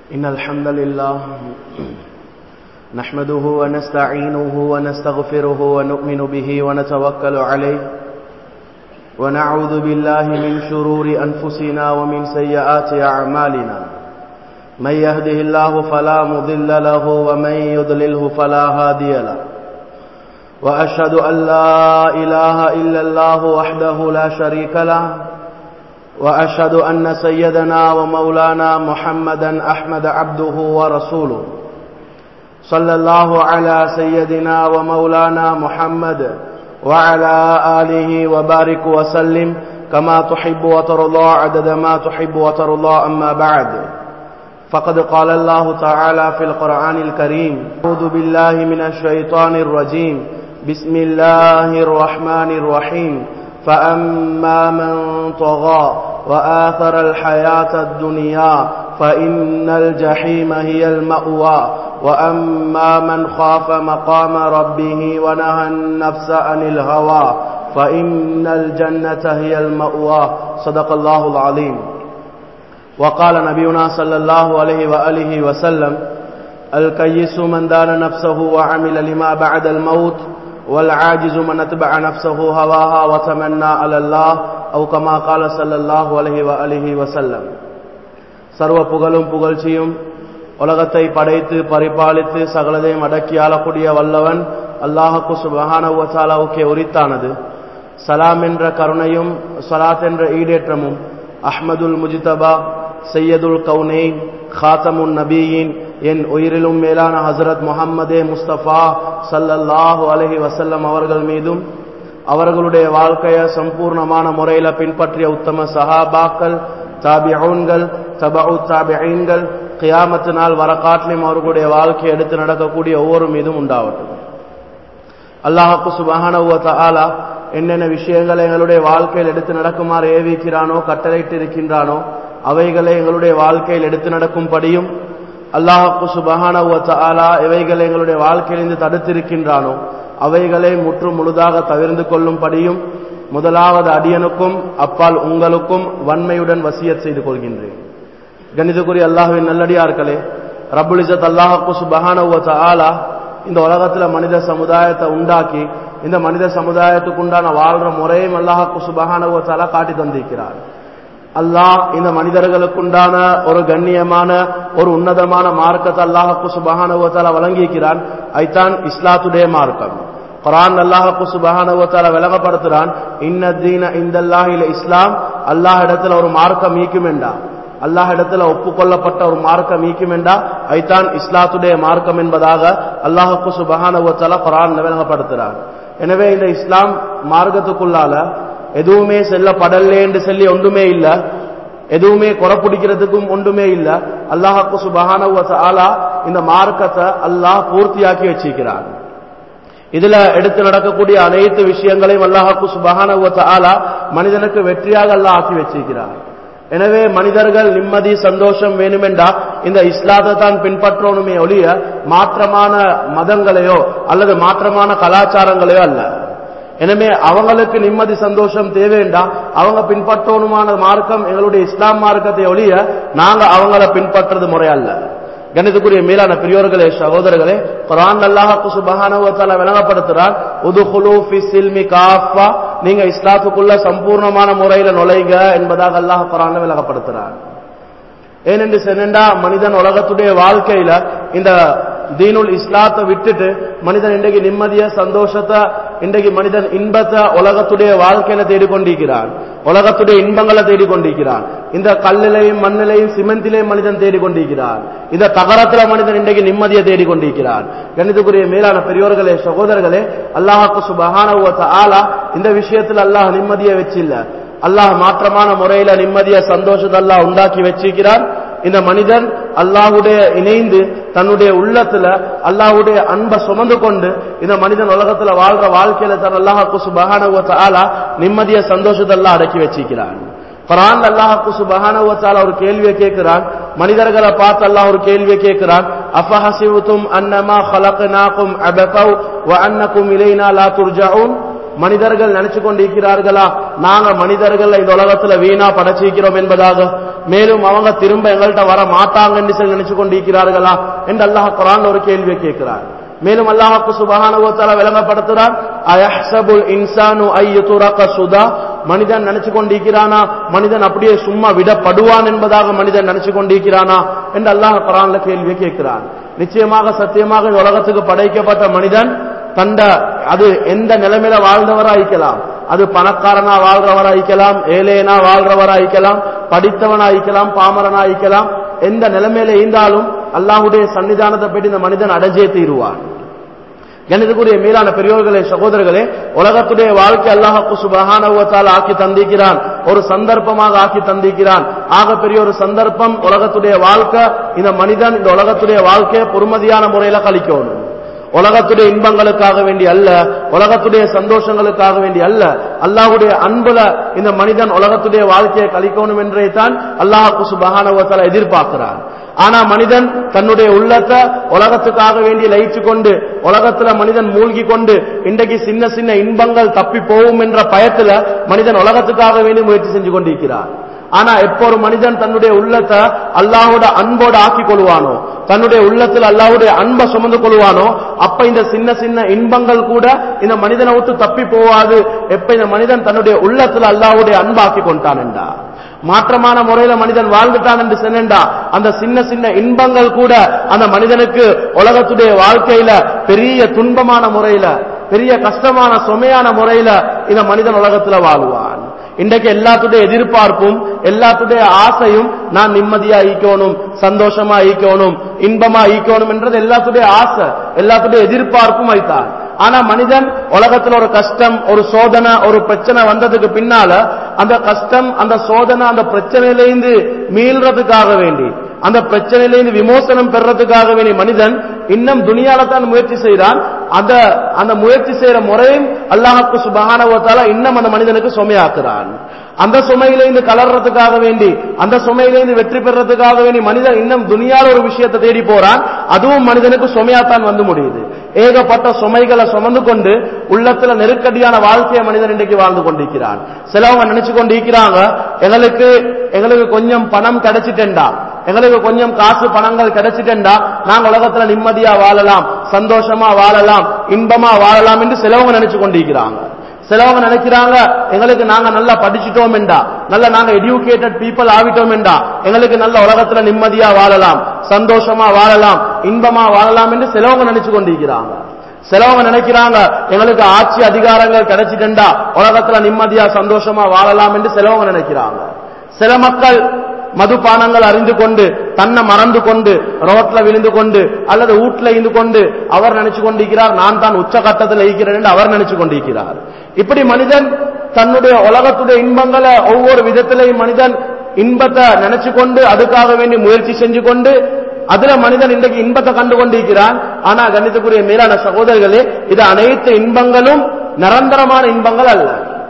إن الحمد لله نحمده ونستعينه ونستغفره ونؤمن به ونتوكل عليه ونعوذ بالله من شرور أنفسنا ومن سيئات أعمالنا من يهده الله فلا مضل له ومن يضلله فلا هادي له وأشهد أن لا إله إلا الله وحده لا شريك له وأشهد أن سيدنا ومولانا محمدا أحمد عبده ورسوله صلى الله على سيدنا ومولانا محمد وعلى آله وبارك وسلم كما تحب وترضى عدد ما تحب وترضى أما بعد فقد قال الله تعالى في القرآن الكريم أعوذ بالله من الشيطان الرجيم بسم الله الرحمن الرحيم فأما من طغى وآثر الحياة الدنيا فإن الجحيم هي المأوى وأما من خاف مقام ربه ونهى النفس عن الهوى فإن الجنة هي المأوى صدق الله العظيم وقال نبينا صلى الله عليه وآله وسلم الكيس من دان نفسه وعمل لما بعد الموت والعاجز من اتبع نفسه هواها وتمنى على الله أو كما قال صلى الله عليه وآله وسلم சர்வ புகழும் புகழ்ச்சியும் உலகத்தை படைத்து பரிபாலித்து சகலதையும் அடக்கி ஆளக்கூடிய வல்லவன் அல்லாஹுக்கு சுபஹானவுக்கே உரித்தானது சலாம் என்ற கருணையும் சலாத் என்ற ஈடேற்றமும் அஹ்மதுல் முஜிதபா சையதுல் கவுனேன் காத்தமுன் நபீயின் என் உயிரிலும் மேலான ஹசரத் முகம்மதே முஸ்தபா சல்லல்லாஹு அலஹி வசல்லம் அவர்கள் மீதும் அவர்களுடைய வாழ்க்கையை சம்பூர்ணமான முறையில் பின்பற்றிய உத்தம சஹாபாக்கள் தாபிஊன்கள் தபு தாபிஐன்கள் கியாமத்து நாள் வரக்காட்டிலும் அவர்களுடைய வாழ்க்கையை எடுத்து நடக்கக்கூடிய ஒவ்வொரு மீதும் உண்டாவட்டும் அல்லாஹாக்கு சுபஹானவ ஆலா என்னென்ன விஷயங்களை எங்களுடைய வாழ்க்கையில் எடுத்து நடக்குமாறு ஏவிக்கிறானோ கட்டளையிட்டு இருக்கின்றானோ அவைகளை எங்களுடைய வாழ்க்கையில் எடுத்து நடக்கும்படியும் அல்லாஹாக்கு சுபஹானவ ஆலா எவைகளை எங்களுடைய வாழ்க்கையிலிருந்து தடுத்திருக்கின்றானோ அவைகளை முற்று முழுதாக தவிர்ந்து கொள்ளும்படியும் முதலாவது அடியனுக்கும் அப்பால் உங்களுக்கும் வன்மையுடன் வசியத் செய்து கொள்கின்றேன் கணிதக்குரிய அல்லாஹுவின் நல்லடியார்களே ரபுலிசத் அல்லாஹாக்கு சுபஹானவ ஆலா இந்த உலகத்துல மனித சமுதாயத்தை உண்டாக்கி இந்த மனித சமுதாயத்துக்கு உண்டான வாழ்ற முறையும் அல்லாஹாக்கு சுபஹானவ ஆலா காட்டி தந்திருக்கிறார் அல்லாஹ் இந்த மனிதர்களுக்குண்டான ஒரு கண்ணியமான ஒரு உன்னதமான மார்க்கத்தை அல்லாஹாக்கு சுபஹானவ ஆலா வழங்கியிருக்கிறான் ஐத்தான் இஸ்லாத்துடைய மார்க்கம் குரான் அல்லாஹு சுபஹானவத்தால விளங்கப்படுத்துறான் இன்னதீன இந்தல்லாஹில இஸ்லாம் அல்லாஹ் இடத்துல ஒரு மார்க்கம் ஈக்குமெண்டா அல்லாஹ் இடத்துல ஒப்புக்கொள்ளப்பட்ட ஒரு மார்க்கம் ஈக்குமெண்டா ஐத்தான் இஸ்லாத்துடைய மார்க்கம் என்பதாக அல்லாஹுக்கு சுபஹானவத்தால குரான் விளங்கப்படுத்துறான் எனவே இந்த இஸ்லாம் மார்க்கத்துக்குள்ளால எதுவுமே செல்லப்படலே என்று சொல்லி ஒன்றுமே இல்ல எதுவுமே குறை பிடிக்கிறதுக்கும் ஒன்றுமே இல்ல அல்லாஹாக்கு சுபஹானவ ஆலா இந்த மார்க்கத்தை அல்லாஹ் பூர்த்தியாக்கி வச்சிருக்கிறான் இதுல எடுத்து நடக்கக்கூடிய அனைத்து விஷயங்களையும் அல்லாஹாக்கு சுபஹானவ ஆலா மனிதனுக்கு வெற்றியாக அல்லாஹ் ஆக்கி வச்சிருக்கிறார் எனவே மனிதர்கள் நிம்மதி சந்தோஷம் வேணுமென்றா இந்த இஸ்லாத்தை தான் பின்பற்றணுமே ஒழிய மாற்றமான மதங்களையோ அல்லது மாற்றமான கலாச்சாரங்களையோ அல்ல எனவே அவங்களுக்கு நிம்மதி சந்தோஷம் தேவைண்டா அவங்க பின்பற்றணுமான மார்க்கம் எங்களுடைய இஸ்லாம் மார்க்கத்தை ஒழிய நாங்க அவங்கள பின்பற்றது முறை அல்ல கணிதக்குரிய மேலான பெரியோர்களே சகோதரர்களே குரான் அல்லாஹாக்கு சுபஹானவத்தால விளங்கப்படுத்துறான் உதுகுலு ஃபி சில்மி காஃபா நீங்க இஸ்லாத்துக்குள்ள சம்பூர்ணமான முறையில நுழைங்க என்பதாக அல்லாஹ் குரான் விளங்கப்படுத்துறான் ஏனென்று சென்னண்டா மனிதன் உலகத்துடைய வாழ்க்கையில இந்த தீனுல் இஸ்லாத்தை விட்டுட்டு மனிதன் இன்றைக்கு நிம்மதிய சந்தோஷத்தை இன்றைக்கு மனிதன் இன்பத்தை உலகத்துடைய வாழ்க்கையில தேடிக்கொண்டிருக்கிறான் உலகத்துடைய இன்பங்களை தேடிக்கொண்டிருக்கிறான் இந்த கல்லிலையும் மண்ணிலையும் சிமெண்டிலையும் மனிதன் தேடிக்கொண்டிருக்கிறான் இந்த தகரத்துல மனிதன் இன்றைக்கு நிம்மதியை தேடிக்கொண்டிருக்கிறான் கணிதக்குரிய மேலான பெரியோர்களே சகோதரர்களே அல்லாஹாக்கு சுபஹானவ ஆலா இந்த விஷயத்துல அல்லாஹ் நிம்மதியை வச்சில்ல அல்லாஹ் மாற்றமான முறையில நிம்மதிய சந்தோஷத்தை அல்லாஹ் உண்டாக்கி வச்சிருக்கிறான் இந்த மனிதன் அல்லாஹுடைய இணைந்து தன்னுடைய உள்ளத்துல அல்லாஹுடைய அன்பை சுமந்து கொண்டு இந்த மனிதன் உலகத்துல வாழ்ற வாழ்க்கையில தன் அல்லாஹாக்கு சுபஹானவ ஆலா நிம்மதிய சந்தோஷத்தை எல்லாம் அடக்கி வச்சிருக்கிறான் குரான் அல்லாஹாக்கு சுபஹானவ ஒரு கேள்வியை கேட்கிறான் மனிதர்களை பார்த்து அல்லாஹ் ஒரு கேள்வியை கேட்கிறான் அஃபஹசிவுத்தும் அன்னமா ஹலக்னாக்கும் அபகவ் வ அன்னக்கும் இலைனா லா துர்ஜாவும் மனிதர்கள் நினைச்சு கொண்டிருக்கிறார்களா நாங்க மனிதர்கள் இந்த உலகத்துல வீணா படைச்சிருக்கிறோம் என்பதாக மேலும் அவங்க திரும்ப எங்கள்கிட்ட வர மாட்டாங்க என்று சொல்லி நினைச்சு கொண்டிருக்கிறார்களா என்று அல்லாஹ் குரான் ஒரு கேள்வியை கேட்கிறார் மேலும் அல்லாஹாக்கு சுபஹானுவத்தால விளங்கப்படுத்துறார் அயஹ்சபுல் இன்சானு ஐயுதுரக சுதா மனிதன் நினைச்சு கொண்டிருக்கிறானா மனிதன் அப்படியே சும்மா விடப்படுவான் என்பதாக மனிதன் நினைச்சு கொண்டிருக்கிறானா என்று அல்லாஹ் குரான்ல கேள்வியை கேட்கிறான் நிச்சயமாக சத்தியமாக இந்த உலகத்துக்கு படைக்கப்பட்ட மனிதன் தண்ட அது எந்த நிலைமையில வாழ்ந்தவராய்க்கலாம் அது பணக்காரனா வாழ்றவராய்க்கலாம் ஏலேனா வாழ்றவராய்க்கலாம் படித்தவனாய்க்கலாம் பாமரனாய்க்கலாம் எந்த நிலைமையில இருந்தாலும் அல்லாஹுடைய சன்னிதானத்தை பற்றி இந்த மனிதன் அடைஞ்சே தீருவான் கணிதக்குரிய மேலான பெரியோர்களே சகோதரர்களே உலகத்துடைய வாழ்க்கை அல்லாஹாக்கு சுபகானவத்தால் ஆக்கி தந்திக்கிறான் ஒரு சந்தர்ப்பமாக ஆக்கி தந்திக்கிறான் ஆக பெரிய ஒரு சந்தர்ப்பம் உலகத்துடைய வாழ்க்கை இந்த மனிதன் இந்த உலகத்துடைய வாழ்க்கையை பொறுமதியான முறையில கழிக்கணும் உலகத்துடைய இன்பங்களுக்காக வேண்டி அல்ல உலகத்துடைய சந்தோஷங்களுக்காக வேண்டி அல்ல அல்லாஹுடைய அன்புல இந்த மனிதன் உலகத்துடைய வாழ்க்கையை கழிக்கணும் என்றே தான் அல்லாஹாக்கு சுபகானவத்தால எதிர்பார்க்கிறான் ஆனா மனிதன் தன்னுடைய உள்ளத்தை உலகத்துக்காக வேண்டி லயிச்சு கொண்டு உலகத்துல மனிதன் மூழ்கி கொண்டு இன்றைக்கு சின்ன சின்ன இன்பங்கள் தப்பி போகும் என்ற பயத்துல மனிதன் உலகத்துக்காக வேண்டி முயற்சி செஞ்சு கொண்டிருக்கிறார் ஆனா எப்போ ஒரு மனிதன் தன்னுடைய உள்ளத்தை அல்லாஹோட அன்போட ஆக்கி கொள்வானோ தன்னுடைய உள்ளத்தில் அல்லாஹுடைய அன்பை சுமந்து கொள்வானோ அப்ப இந்த சின்ன சின்ன இன்பங்கள் கூட இந்த மனிதனை விட்டு தப்பி போவாது எப்ப இந்த மனிதன் தன்னுடைய உள்ளத்தில் அல்லாஹுடைய அன்பாக்கி கொண்டான் என்றா மாற்றமான முறையில மனிதன் வாழ்ந்துட்டான் என்று சொன்னா அந்த சின்ன சின்ன இன்பங்கள் கூட அந்த மனிதனுக்கு உலகத்துடைய வாழ்க்கையில பெரிய துன்பமான முறையில பெரிய கஷ்டமான சுமையான முறையில இந்த மனிதன் உலகத்துல வாழ்வான் இன்றைக்கு எல்லாத்துடைய எதிர்பார்ப்பும் எல்லாத்துடைய ஆசையும் நான் நிம்மதியா ஈக்கணும் சந்தோஷமா ஈக்கணும் இன்பமா ஈக்கணும் என்றது எல்லாத்துடைய ஆசை எல்லாத்துடைய எதிர்பார்ப்பும் வைத்தான் ஆனா மனிதன் உலகத்துல ஒரு கஷ்டம் ஒரு சோதனை ஒரு பிரச்சனை வந்ததுக்கு பின்னால அந்த கஷ்டம் அந்த சோதனை அந்த பிரச்சனையிலிருந்து மீள்றதுக்காக வேண்டி அந்த பிரச்சனையிலிருந்து விமோசனம் பெறறதுக்காக வேண்டிய மனிதன் இன்னும் துணியால தான் முயற்சி செய்யறான் அந்த அந்த முயற்சி செய்யற முறையும் அல்லாஹுக்கு சுபகானவத்தால இன்னும் அந்த மனிதனுக்கு சுமையாக்குறான் அந்த சுமையிலிருந்து கலர்றதுக்காக வேண்டி அந்த சுமையிலிருந்து வெற்றி பெறறதுக்காக வேண்டி மனிதன் இன்னும் துணியால ஒரு விஷயத்தை தேடி போறான் அதுவும் மனிதனுக்கு சுமையாத்தான் வந்து முடியுது ஏகப்பட்ட சுமைகளை சுமந்து கொண்டு உள்ளத்துல நெருக்கடியான வாழ்க்கையை மனிதன் இன்றைக்கு வாழ்ந்து கொண்டிருக்கிறான் சிலவங்க நினைச்சு கொண்டிருக்கிறாங்க எங்களுக்கு எங்களுக்கு கொஞ்சம் பணம் கிடைச்சிட்டேன்டா எங்களுக்கு கொஞ்சம் காசு பணங்கள் கிடைச்சிட்டேன்டா நாங்க உலகத்துல நிம்மதியா வாழலாம் சந்தோஷமா வாழலாம் இன்பமா வாழலாம் என்று சிலவங்க நினைச்சு கொண்டிருக்கிறாங்க சிலவங்க நினைக்கிறாங்க எங்களுக்கு நாங்க நல்லா படிச்சுட்டோம் என்றா நல்ல நாங்க எடியூகேட்டட் பீப்புள் ஆவிட்டோம் என்றா எங்களுக்கு நல்ல உலகத்துல நிம்மதியா வாழலாம் சந்தோஷமா வாழலாம் இன்பமா வாழலாம் என்று சிலவங்க நினைச்சு கொண்டிருக்கிறாங்க சிலவங்க நினைக்கிறாங்க எங்களுக்கு ஆட்சி அதிகாரங்கள் கிடைச்சிட்டா உலகத்துல நிம்மதியா சந்தோஷமா வாழலாம் என்று சிலவங்க நினைக்கிறாங்க சில மக்கள் மதுபானங்கள் அறிந்து கொண்டு தன்னை மறந்து கொண்டு ரோட்ல விழுந்து கொண்டு அல்லது வீட்டுல இருந்து கொண்டு அவர் நினைச்சு கொண்டிருக்கிறார் நான் தான் உச்சகட்டத்தில் இருக்கிறேன் என்று அவர் நினைச்சு கொண்டிருக்கிறார் இப்படி மனிதன் தன்னுடைய உலகத்துடைய இன்பங்களை ஒவ்வொரு விதத்திலையும் மனிதன் இன்பத்தை நினைச்சு கொண்டு அதுக்காக வேண்டி முயற்சி செஞ்சு கொண்டு அதுல மனிதன் இன்றைக்கு இன்பத்தை கண்டு கொண்டிருக்கிறான் ஆனா கணிதக்குரிய மேலான சகோதரர்களே இது அனைத்து இன்பங்களும் நிரந்தரமான இன்பங்கள் அல்ல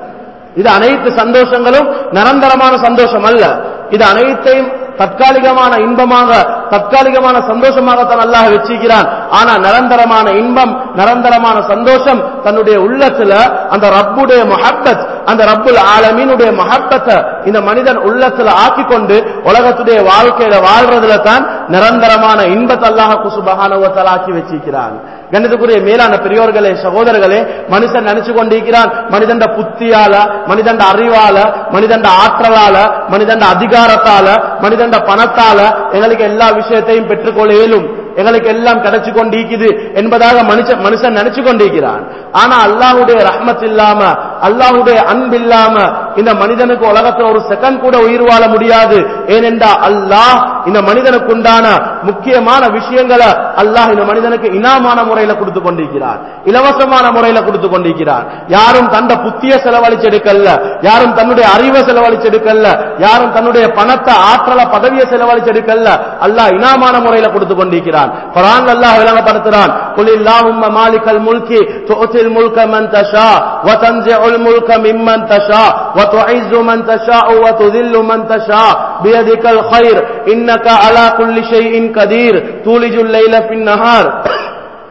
இது அனைத்து சந்தோஷங்களும் நிரந்தரமான சந்தோஷம் அல்ல இது அனைத்தையும் தற்காலிகமான இன்பமாக தற்காலிகமான சந்தோஷமாகத்தான் அல்லாஹ் வச்சிருக்கிறான் ஆனா நிரந்தரமான இன்பம் நிரந்தரமான சந்தோஷம் தன்னுடைய உள்ளத்துல அந்த ரப்புடைய மொஹப்பத் அந்த ரப்புல் ஆலமீனுடைய மஹப்பத்தை இந்த மனிதன் உள்ளத்துல ஆக்கி கொண்டு உலகத்துடைய வாழ்க்கையில வாழ்றதுல தான் நிரந்தரமான இன்பத்தை அல்லாஹ் குசுபகானவத்தால் ஆக்கி வச்சிருக்கிறான் கணிதக்குரிய மேலான பெரியோர்களே சகோதரர்களே மனுஷன் நினைச்சு கொண்டிருக்கிறான் மனிதண்ட புத்தியால மனிதண்ட அறிவால மனிதண்ட ஆற்றலால மனிதண்ட அதிகாரத்தால மனிதண்ட பணத்தால எங்களுக்கு எல்லா விஷயத்தையும் பெற்றுக்கொள்ள இயலும் எங்களுக்கு எல்லாம் கிடைச்சு கொண்டிருக்குது என்பதாக மனுஷன் மனுஷன் நினைச்சு கொண்டிருக்கிறான் ஆனா அல்லாஹுடைய ரஹ்மத் இல்லாம அல்லாஹுடைய அன்பு இல்லாம இந்த மனிதனுக்கு உலகத்துல ஒரு செகண்ட் கூட உயிர் வாழ முடியாது ஏனென்றா அல்லாஹ் இந்த மனிதனுக்கு உண்டான முக்கியமான விஷயங்களை அல்லாஹ் இந்த மனிதனுக்கு இனாமான முறையில கொடுத்து கொண்டிருக்கிறார் இலவசமான முறையில கொடுத்து கொண்டிருக்கிறார் யாரும் தந்த புத்திய செலவழிச்செடுக்கல்ல யாரும் தன்னுடைய அறிவை செலவழிச்செடுக்கல்ல யாரும் தன்னுடைய பணத்தை ஆற்றல பதவியை செலவழிச்செடுக்கல்ல அல்லாஹ் இனாமான முறையில கொடுத்து கொண்டிருக்கிறார் குரான் அல்லாஹ் விளங்கப்படுத்துறான் قل اللهم مالك الملك تؤتي الملك من تشاء وتنزع الملك ممن تشاء وتعز من تشاء وتذل من تشاء بيدك الخير إنك على كل شيء قدير تولج الليل في النهار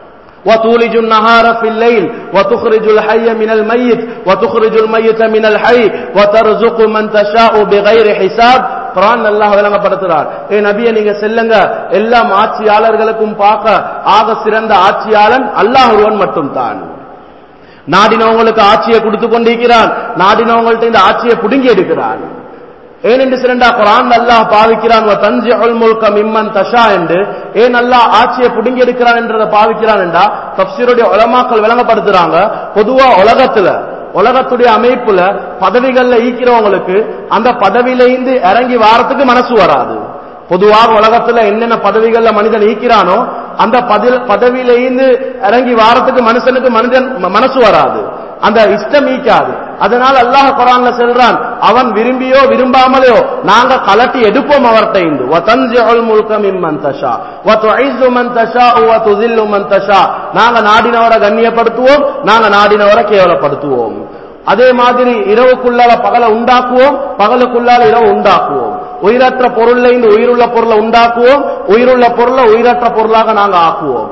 وتولج النهار في الليل وتخرج الحي من الميت وتخرج الميت من الحي وترزق من تشاء بغير حساب குரான் அல்லாஹ் விளங்கப்படுத்துறார் ஏ நபியை நீங்க செல்லுங்க எல்லா ஆட்சியாளர்களுக்கும் பார்க்க ஆக சிறந்த ஆட்சியாளன் அல்லாஹ் ஒருவன் மட்டும் தான் நாடினவங்களுக்கு ஆட்சியை கொடுத்து கொண்டிருக்கிறான் நாடினவங்கள்ட்ட இந்த ஆட்சியை புடுங்கி எடுக்கிறான் ஏனென்று சிறண்டா குரான் அல்லாஹ் பாவிக்கிறான் தஞ்சில் முல்க மிம்மன் தஷா என்று ஏன் அல்லாஹ் ஆட்சியை புடுங்கி எடுக்கிறான் என்றதை பாவிக்கிறான் என்றா தப்சீருடைய உலமாக்கள் விளங்கப்படுத்துறாங்க பொதுவா உலகத்துல உலகத்துடைய அமைப்புல பதவிகள்ல ஈக்கிறவங்களுக்கு அந்த பதவியிலிருந்து இறங்கி வாரத்துக்கு மனசு வராது பொதுவாக உலகத்துல என்னென்ன பதவிகள்ல மனிதன் ஈக்கிறானோ அந்த பதவியிலிருந்து இறங்கி வாரத்துக்கு மனுஷனுக்கு மனிதன் மனசு வராது அந்த இஷ்டம் ஈக்காது அதனால அல்லாஹ் குரான்ல சொல்றான் அவன் விரும்பியோ விரும்பாமலையோ நாங்க கலட்டி எடுப்போம் அவர்கிட்ட இருந்து வதன்ஜிஉல் முல்க மிம்மன் தஷா வதுஇஸ்ஸு மன் தஷா வதுதில்லு மன் தஷா நாங்க நாடினவரை கண்ணியப்படுத்துவோம் நாங்க நாடினவரை கேவலப்படுத்துவோம் அதே மாதிரி இரவுக்குள்ளால பகலை உண்டாக்குவோம் பகலுக்குள்ளால இரவு உண்டாக்குவோம் உயிரற்ற பொருள்ல இருந்து உயிருள்ள பொருளை உண்டாக்குவோம் உயிருள்ள பொருளை உயிரற்ற பொருளாக நாங்க ஆக்குவோம்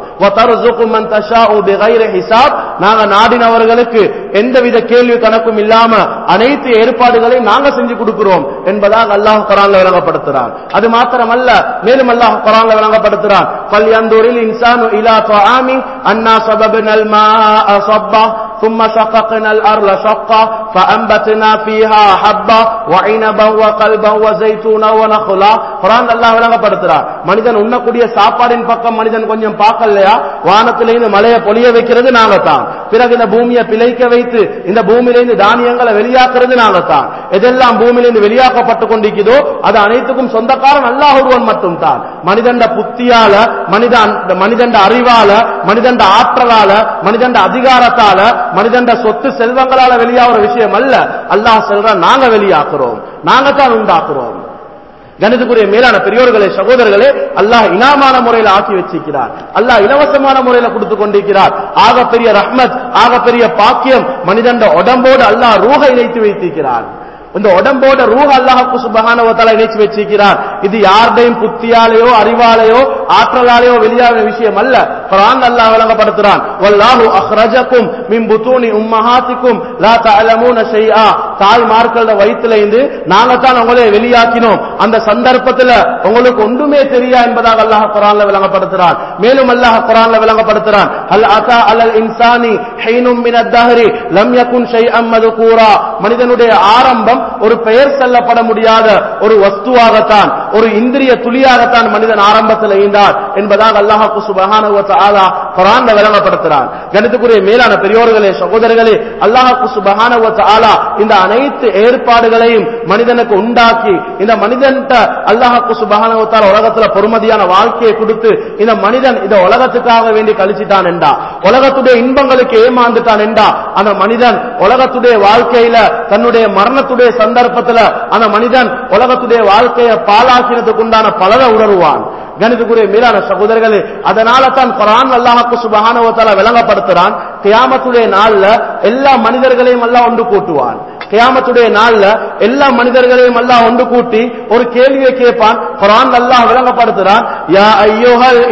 ஹிசாப் நாங்க நாடினவர்களுக்கு எந்தவித கேள்வி கணக்கும் இல்லாம அனைத்து ஏற்பாடுகளையும் நாங்க செஞ்சு கொடுக்கிறோம் என்பதாக அல்லாஹ் குரான்ல விளங்கப்படுத்துறான் அது மாத்திரமல்ல மேலும் அல்லாஹ் குரான்ல விளங்கப்படுத்துறான் பல்யந்தூரில் இன்சானு இலா துஆமி அன்னா சபபனல் மாஅ صبا ثم شققنا الأرض شقا فأنبتنا فيها حبا وعنبا وقلبا وزيتونا ونخلا குரான் அல்லாஹ் விளங்கப்படுத்துறார் மனிதன் உண்ணக்கூடிய சாப்பாடின் பக்கம் மனிதன் கொஞ்சம் பார்க்கலையா வானத்திலிருந்து மழையை பொழிய வைக்கிறது நாங்க தான் பிறகு இந்த பூமியை பிழைக்க வைத்து இந்த பூமியிலிருந்து தானியங்களை வெளியாக்குறது நாங்க தான் எதெல்லாம் பூமியிலிருந்து வெளியாக்கப்பட்டு கொண்டிருக்கிறதோ அது அனைத்துக்கும் சொந்தக்காரன் அல்லாஹ் ஒருவன் மட்டும் தான் மனிதண்ட புத்தியால மனிதன் மனிதண்ட அறிவால மனிதண்ட ஆற்றலால மனிதண்ட அதிகாரத்தால மனிதண்ட சொத்து செல்வங்களால வெளியாகிற விஷயம் அல்ல அல்லாஹ் சொல்றான் நாங்க வெளியாக்குறோம் நாங்க தான் உண்டாக்குறோம் கணிதக்குரிய மேலான பெரியோர்களே சகோதரர்களே அல்லாஹ் இனாமான முறையில் ஆக்கி வச்சிருக்கிறார் அல்லாஹ் இலவசமான முறையில் கொடுத்து கொண்டிருக்கிறார் ஆக பெரிய ரஹ்மத் ஆக பெரிய பாக்கியம் மனிதண்ட உடம்போடு அல்லாஹ் ரூஹ இணைத்து வைத்திருக்கிறார் இந்த உடம்போட ரூஹ அல்லாஹுக்கு சுபகானவத்தால இணைச்சு வச்சிருக்கிறார் இது யாருடையும் புத்தியாலேயோ அறிவாலேயோ ஆற்றலாலேயோ வெளியான விஷயம் அல்ல குரான் அல்லாஹ் விளங்கப்படுத்துறான் வல்லாஹு அஹ்ரஜக்கும் மின் புத்தூனி உம்மஹாத்திக்கும் லா தஅலமூன ஷைஆ தாய்மார்களோட வயித்துல இருந்து நாங்க தான் உங்களை வெளியாக்கினோம் அந்த சந்தர்ப்பத்துல உங்களுக்கு ஒன்றுமே தெரியா என்பதாக அல்லாஹ் குரான்ல விளங்கப்படுத்துறான் மேலும் அல்லாஹ் குரான்ல விளங்கப்படுத்துறான் அல் அத்தா அலல் இன்சானி ஹைனும் மின் அத்தஹரி லம் யகுன் ஷைஅம் மதுகூரா மனிதனுடைய ஆரம்பம் ஒரு பெயர் சொல்லப்பட முடியாத ஒரு வஸ்துவாகத்தான் ஒரு இந்திரிய துளியாகத்தான் மனிதன் ஆரம்பத்தில் ஈந்தார் என்பதாக அல்லாஹு சுபஹானஹு வ தஆலா குர்ஆன்ல விளங்கப்படுத்துறான் கணிதக்குரிய மேலான பெரியோர்களே சகோதரர்களே அல்லாஹு சுபஹானஹு வ தஆலா இந்த அனைத்து ஏற்பாடுகளையும் மனிதனுக்கு உண்டாக்கி இந்த மனிதன்ட்ட அல்லாஹு சுபஹானஹு வ தஆலா உலகத்துல பொறுமதியான வாழ்க்கையை கொடுத்து இந்த மனிதன் இந்த உலகத்துக்காக வேண்டி கழிச்சிட்டான் என்றா உலகத்துடைய இன்பங்களுக்கு ஏமாந்துட்டான் என்றா அந்த மனிதன் உலகத்துடைய வாழ்க்கையில தன்னுடைய மரணத்துடைய சந்தர்ப்பத்துல அந்த மனிதன் உலகத்துடைய வாழ்க்கையை பாலாக்கினதுக்கு உண்டான பலரை உணர்வான் கணிதக்குரிய மீதான சகோதரர்களே அதனால தான் குரான் அல்லாஹாக்கு சுபஹானவத்தால விளங்கப்படுத்துறான் கியாமத்துடைய நாள்ல எல்லா மனிதர்களையும் எல்லாம் ஒன்று கூட்டுவான் கியாமத்துடைய நாள்ல எல்லா மனிதர்களையும் எல்லாம் ஒன்று கூட்டி ஒரு கேள்வியை கேட்பான் குரான் அல்லாஹ் விளங்கப்படுத்துறான் யா ஐயோஹல்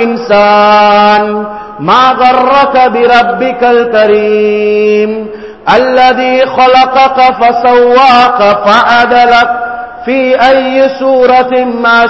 இன்சான் ما غرك بربك الكريم الذي خلقك فسواك فعدلك في أي سورة ما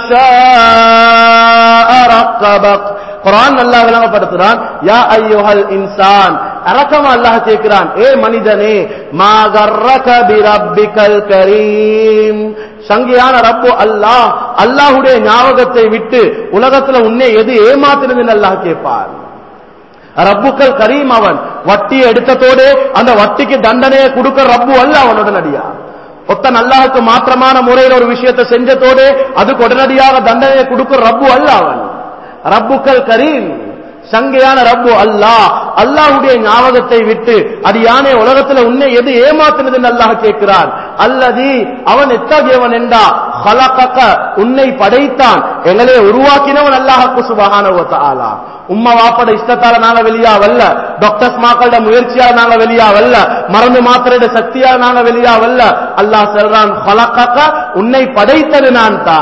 شاء ركبك குரான் அல்லாஹ் விளங்கப்படுத்துறான் யா ஐயுஹல் இன்சான் அரக்கம் அல்லாஹ் கேட்கிறான் ஏ மனிதனே மா கர்ரக பிரப்பிகல் கரீம் சங்கையான ரப்பு அல்லாஹ் அல்லாஹுடைய ஞாபகத்தை விட்டு உலகத்துல உன்னை எது ஏமாத்தினதுன்னு அல்லாஹ் கேட்பார் ரப்புக்கள் கரீம் அவன் வட்டி எடுத்ததோடு அந்த வட்டிக்கு தண்டனையை கொடுக்க ரப்பு அல்ல அவனோட நடியா ஒத்தன் அல்லாஹுக்கு மாற்றமான முறையில் ஒரு விஷயத்தை செஞ்சதோடு அதுக்கு உடனடியாக தண்டனையை கொடுக்க ரப்பு அல்ல அவன் ரப்புக்கள் கரீம் சங்கையான ரப்பு அல்லாஹ் அல்லாஹுடைய ஞாபகத்தை விட்டு அது யானே உலகத்துல உன்னை எது ஏமாத்தினதுன்னு அல்லாஹ் கேட்கிறான் அல்லதி அவன் எத்தகையவன் என்றா ஹலகக உன்னை படைத்தான் எங்களை உருவாக்கினவன் அல்லாஹுக்கு சுபஹானஹு தஆலா உம்மா வாப்பட இஷ்டத்தால நாங்க வெளியாவல்ல டாக்டர்ஸ் மாக்களோட முயற்சியால நாங்க வெளியாவல்ல மருந்து மாத்திரையோட சக்தியால நாங்க வெளியாவல்ல அல்லாஹ் சொல்றான் ஹலகக உன்னை படைத்தது நான் தான்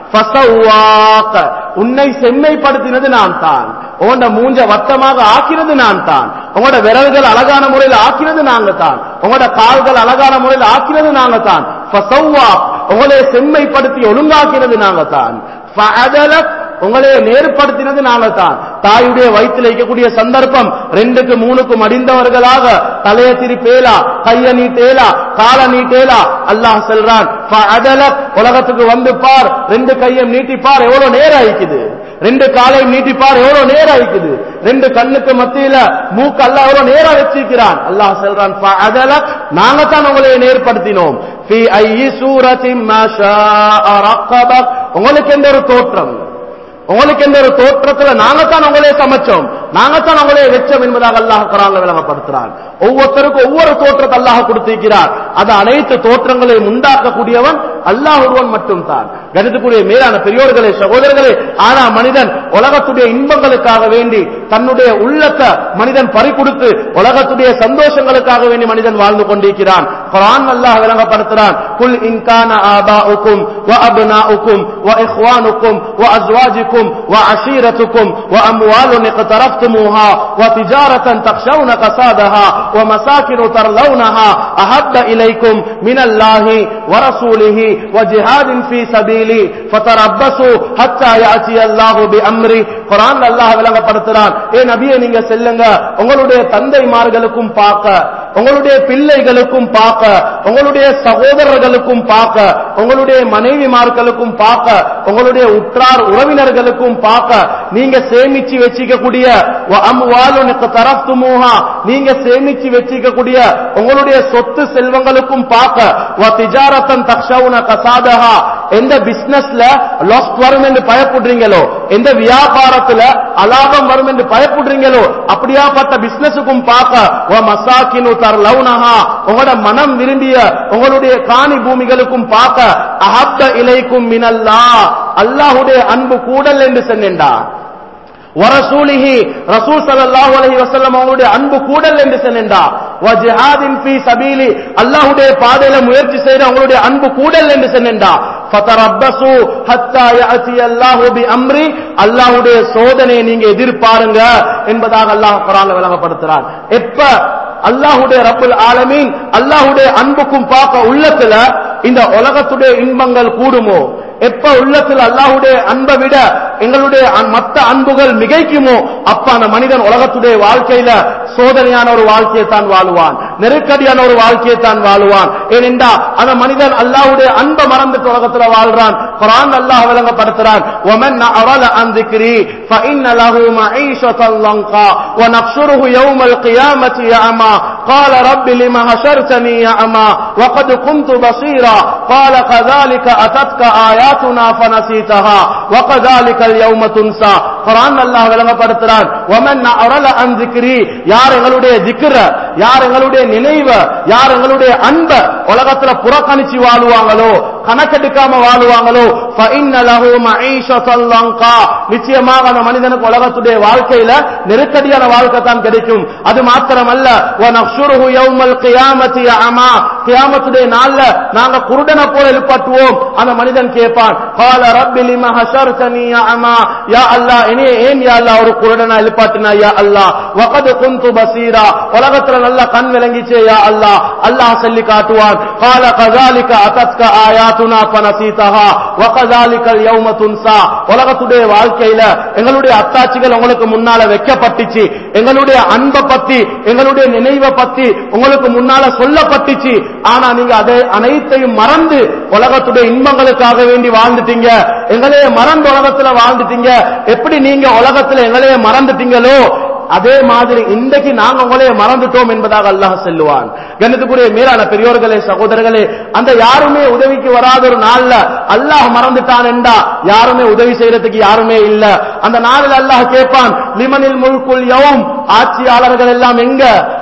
ஃபஸவ்வாக. உன்னை செம்மைப்படுத்தினது நான் தான் உங்களோட மூஞ்ச வட்டமாக ஆக்கினது நான் தான் உங்களோட விரல்கள் அழகான முறையில் ஆக்கினது நாங்க தான் உங்களோட கால்கள் அழகான முறையில் ஆக்கினது நாங்க தான் ஃபஸவ்வாக். உங்களை செம்மைப்படுத்தி ஒழுங்காக்கினது நாங்க தான் ஃபஅதலக். உங்களை நேர்படுத்தினது நாங்க தான் தாயுடைய வயிற்றில் இருக்கக்கூடிய சந்தர்ப்பம் ரெண்டுக்கு மூணுக்கு மடிந்தவர்களாக தலைய திருப்பேலா கைய நீட்டேலா கால நீட்டேலா அல்லாஹ் சொல்றான் ஃபஅதலக். உலகத்துக்கு வந்து பார் ரெண்டு கையும் நீட்டிப்பார் எவ்வளவு நேரம் ஆயிக்குது ரெண்டு காலையும் நீட்டிப்பார் எவ்வளவு நேரம் ஆயிக்குது ரெண்டு கண்ணுக்கு மத்தியில மூக்கு அல்லாஹ் எவ்வளவு நேரம் வச்சிருக்கிறான் அல்லாஹ் சொல்றான் ஃபஅதலக். நாங்க தான் உங்களை நேர்படுத்தினோம் ஃபீ ஐயி சூரத்தின் மா ஷாஅ ரக்கபக். உங்களுக்கு எந்த ஒரு தோற்றம் உங்களுக்கு எந்த ஒரு தோற்றத்துல நாங்க தான் உங்களே சமைச்சோம் நாங்க தான் உங்களே வெச்சோம் என்பதாக அல்லாஹ் குரான்ல விளங்கப்படுத்துறான் ஒவ்வொருத்தருக்கும் ஒவ்வொரு தோற்றத்தை அல்லாஹ் கொடுத்திருக்கிறார் அது அனைத்து தோற்றங்களையும் உண்டாக்கக்கூடியவன் அல்லாஹ் ஒருவன் மட்டும் தான் கணிதக்குரிய மேலான பெரியோர்களே சகோதரர்களே ஆனா மனிதன் உலகத்துடைய இன்பங்களுக்காக வேண்டி தன்னுடைய உள்ளத்தை மனிதன் பறி கொடுத்து உலகத்துடைய சந்தோஷங்களுக்காக வேண்டி மனிதன் வாழ்ந்து கொண்டிருக்கிறான் குரான் அல்லாஹ் விளங்கப்படுத்துறான் குல் இன்கான ஆபாஉக்கும் வ அப்னாஉக்கும் வ இஹ்வானுக்கும் வ அஸ்வாஜுக்கும் வ அஷீரத்துக்கும் வ அம்வாலுன் اقترفتموها وتجارة تخشون كسادها ومساكن ترلونها أحب إليكم من الله ورسوله وجهاد في سبيلي فتربصوا حتى يأتي الله بأمري குரான் அல்லாஹ் விளங்கப்படுத்துறான் ஏ நபியை நீங்க செல்லுங்க உங்களுடைய தந்தைமார்களுக்கும் பார்க்க உங்களுடைய பிள்ளைகளுக்கும் பார்க்க உங்களுடைய சகோதரர்களுக்கும் பார்க்க உங்களுடைய மனைவிமார்களுக்கும் பார்க்க உங்களுடைய உற்றார் உறவினர்களுக்கும் பார்க்க நீங்க சேமிச்சு வச்சிக்கக்கூடிய அம்வாலுனுக்கு தரத்துமூஹா நீங்க சேமிச்சு வச்சிக்கக்கூடிய உங்களுடைய சொத்து செல்வங்களுக்கும் பார்க்க வ திஜாரத்தன் தக்ஷவுன கசாதஹா எந்த பிசினஸ்ல லாஸ் வரும் என்று பயப்படுறீங்களோ எந்த வியாபாரத்துல அலாபம் வரும் என்று பயப்படுறீங்களோ அப்படியாப்பட்ட பிசினஸுக்கும் பார்க்க வ மசாக்கினு தர்லவுனஹா உங்களோட மனம் விரும்பிய உங்களுடைய காணி பூமிகளுக்கும் பார்க்க அஹப்த இலைக்கும் மினல்லா அல்லாஹுடைய அன்பு கூடல் என்று சொன்னேன்டா வரசூலிஹி ரசூல் ஸல்லல்லாஹு அலைஹி வஸல்லம் அவங்களுடைய அன்பு கூடல் என்று சொன்னேன்டா வ ஜிஹாதின் ஃபீ சபீலி அல்லாஹ்வுடைய பாதையில முயற்சி செய்த அவங்களுடைய அன்பு கூடல் என்று சொன்னேன்டா ஃபதரப்பசு ஹத்தா யஅதி அல்லாஹு பி அம்ரி அல்லாஹ்வுடைய சோதனையை நீங்க எதிர்பாருங்க என்பதாக அல்லாஹ் குர்ஆன்ல விளங்கப்படுத்துறான் எப்ப அல்லாஹுடைய ரப்புல் ஆலமீன் அல்லாஹுடைய அன்புக்கும் பார்க்க உள்ளத்துல இந்த உலகத்துடைய இன்பங்கள் கூடுமோ எப்ப உள்ளத்தில் அல்லாஹுடைய அன்பை விட எங்களுடைய அன்- மத்த அன்புகள் மிகைக்குமோ அப்ப அந்த மனிதன் உலகத்துடைய வாழ்க்கையில சோதனையான ஒரு வாழ்க்கையை தான் வாழுவான் நெருக்கடியான ஒரு வாழ்க்கையை தான் வாழுவான் ஏனென்றா அந்த மனிதன் அல்லாஹ்வுடைய அன்பை மறந்துட்டு உலகத்துல வாழ்றான் குர்ஆன் அல்லாஹ் விளங்கப்படுத்துறான் ومن أعرض عن ذكري فإن له معيشة ضنكا ونحشره يوم القيامة يعمى قال رب لم حشرتني يعمى وقد كنت بصيرا قال كذلك أتتك آياتنا فنسيتها وكذلك اليوم تنسى குரான் அல்லாஹ் விளங்கப்படுத்துறான் ومن أعرض عن ذكري யார் எங்களுடைய திக்ர யார் எங்களுடைய நினைவு யார் எங்களுடைய அன்ப உலகத்துல புறக்கணிச்சு வாழுவாங்களோ கணக்கெடுக்காம வாழுவாங்களோ فإن له معيشة ضنكا நிச்சயமாக அந்த மனிதனுக்கு உலகத்துடைய வாழ்க்கையில நெருக்கடியான வாழ்க்கை தான் கிடைக்கும் அது மாத்திரமல்ல وَنَحْشُرُهُ يَوْمَ الْقِيَامَةِ أَعْمَى கியாமத்துடைய நாள்ல நாங்க குருடனை போல எழுப்பட்டுவோம் அந்த மனிதன் கேட்பான் قال رب لما حشرتني أعمى يا الله என்னைய ஏன் யா அல்லாஹ் ஒரு குருடனா எழுப்பாட்டினா யா அல்லாஹ் وقد كنت بصيرا உலகத்துல நல்ல கண் விளங்கிச்சே யா அல்லாஹ் அல்லாஹ் சொல்லி காட்டுவான் قال كذلك أتتك آياتنا فنسيتها وكذلك اليوم تنسى உலகத்துடைய வாழ்க்கையில எங்களுடைய அத்தாட்சிகள் உங்களுக்கு முன்னால வைக்கப்பட்டுச்சு எங்களுடைய அன்பை பத்தி எங்களுடைய நினைவை பத்தி உங்களுக்கு முன்னால சொல்லப்பட்டுச்சு ஆனா நீங்க அதை அனைத்தையும் மறந்து உலகத்துடைய இன்பங்களுக்காக வேண்டி வாழ்ந்துட்டீங்க எங்களையே மறந்து உலகத்துல வாழ்ந்துட்டீங்க எப்படி நீங்க உலகத்துல எங்களையே மறந்துட்டீங்களோ அதே மாதிரி இன்றைக்கு நாங்க உங்களையே மறந்துட்டோம் என்பதாக அல்லாஹ் சொல்லுவான் கண்ணுக்குரிய மீறான பெரியோர்களே சகோதரர்களே அந்த யாருமே உதவிக்கு வராத ஒரு நாள்ல அல்லாஹ் மறந்துட்டான் என்றா யாருமே உதவி செய்யறதுக்கு யாருமே இல்ல அந்த நாளில் அல்லாஹ் கேட்பான் லிமனில் முல்குல் யவும் ஆட்சியாளர்கள் எல்லாம் எங்க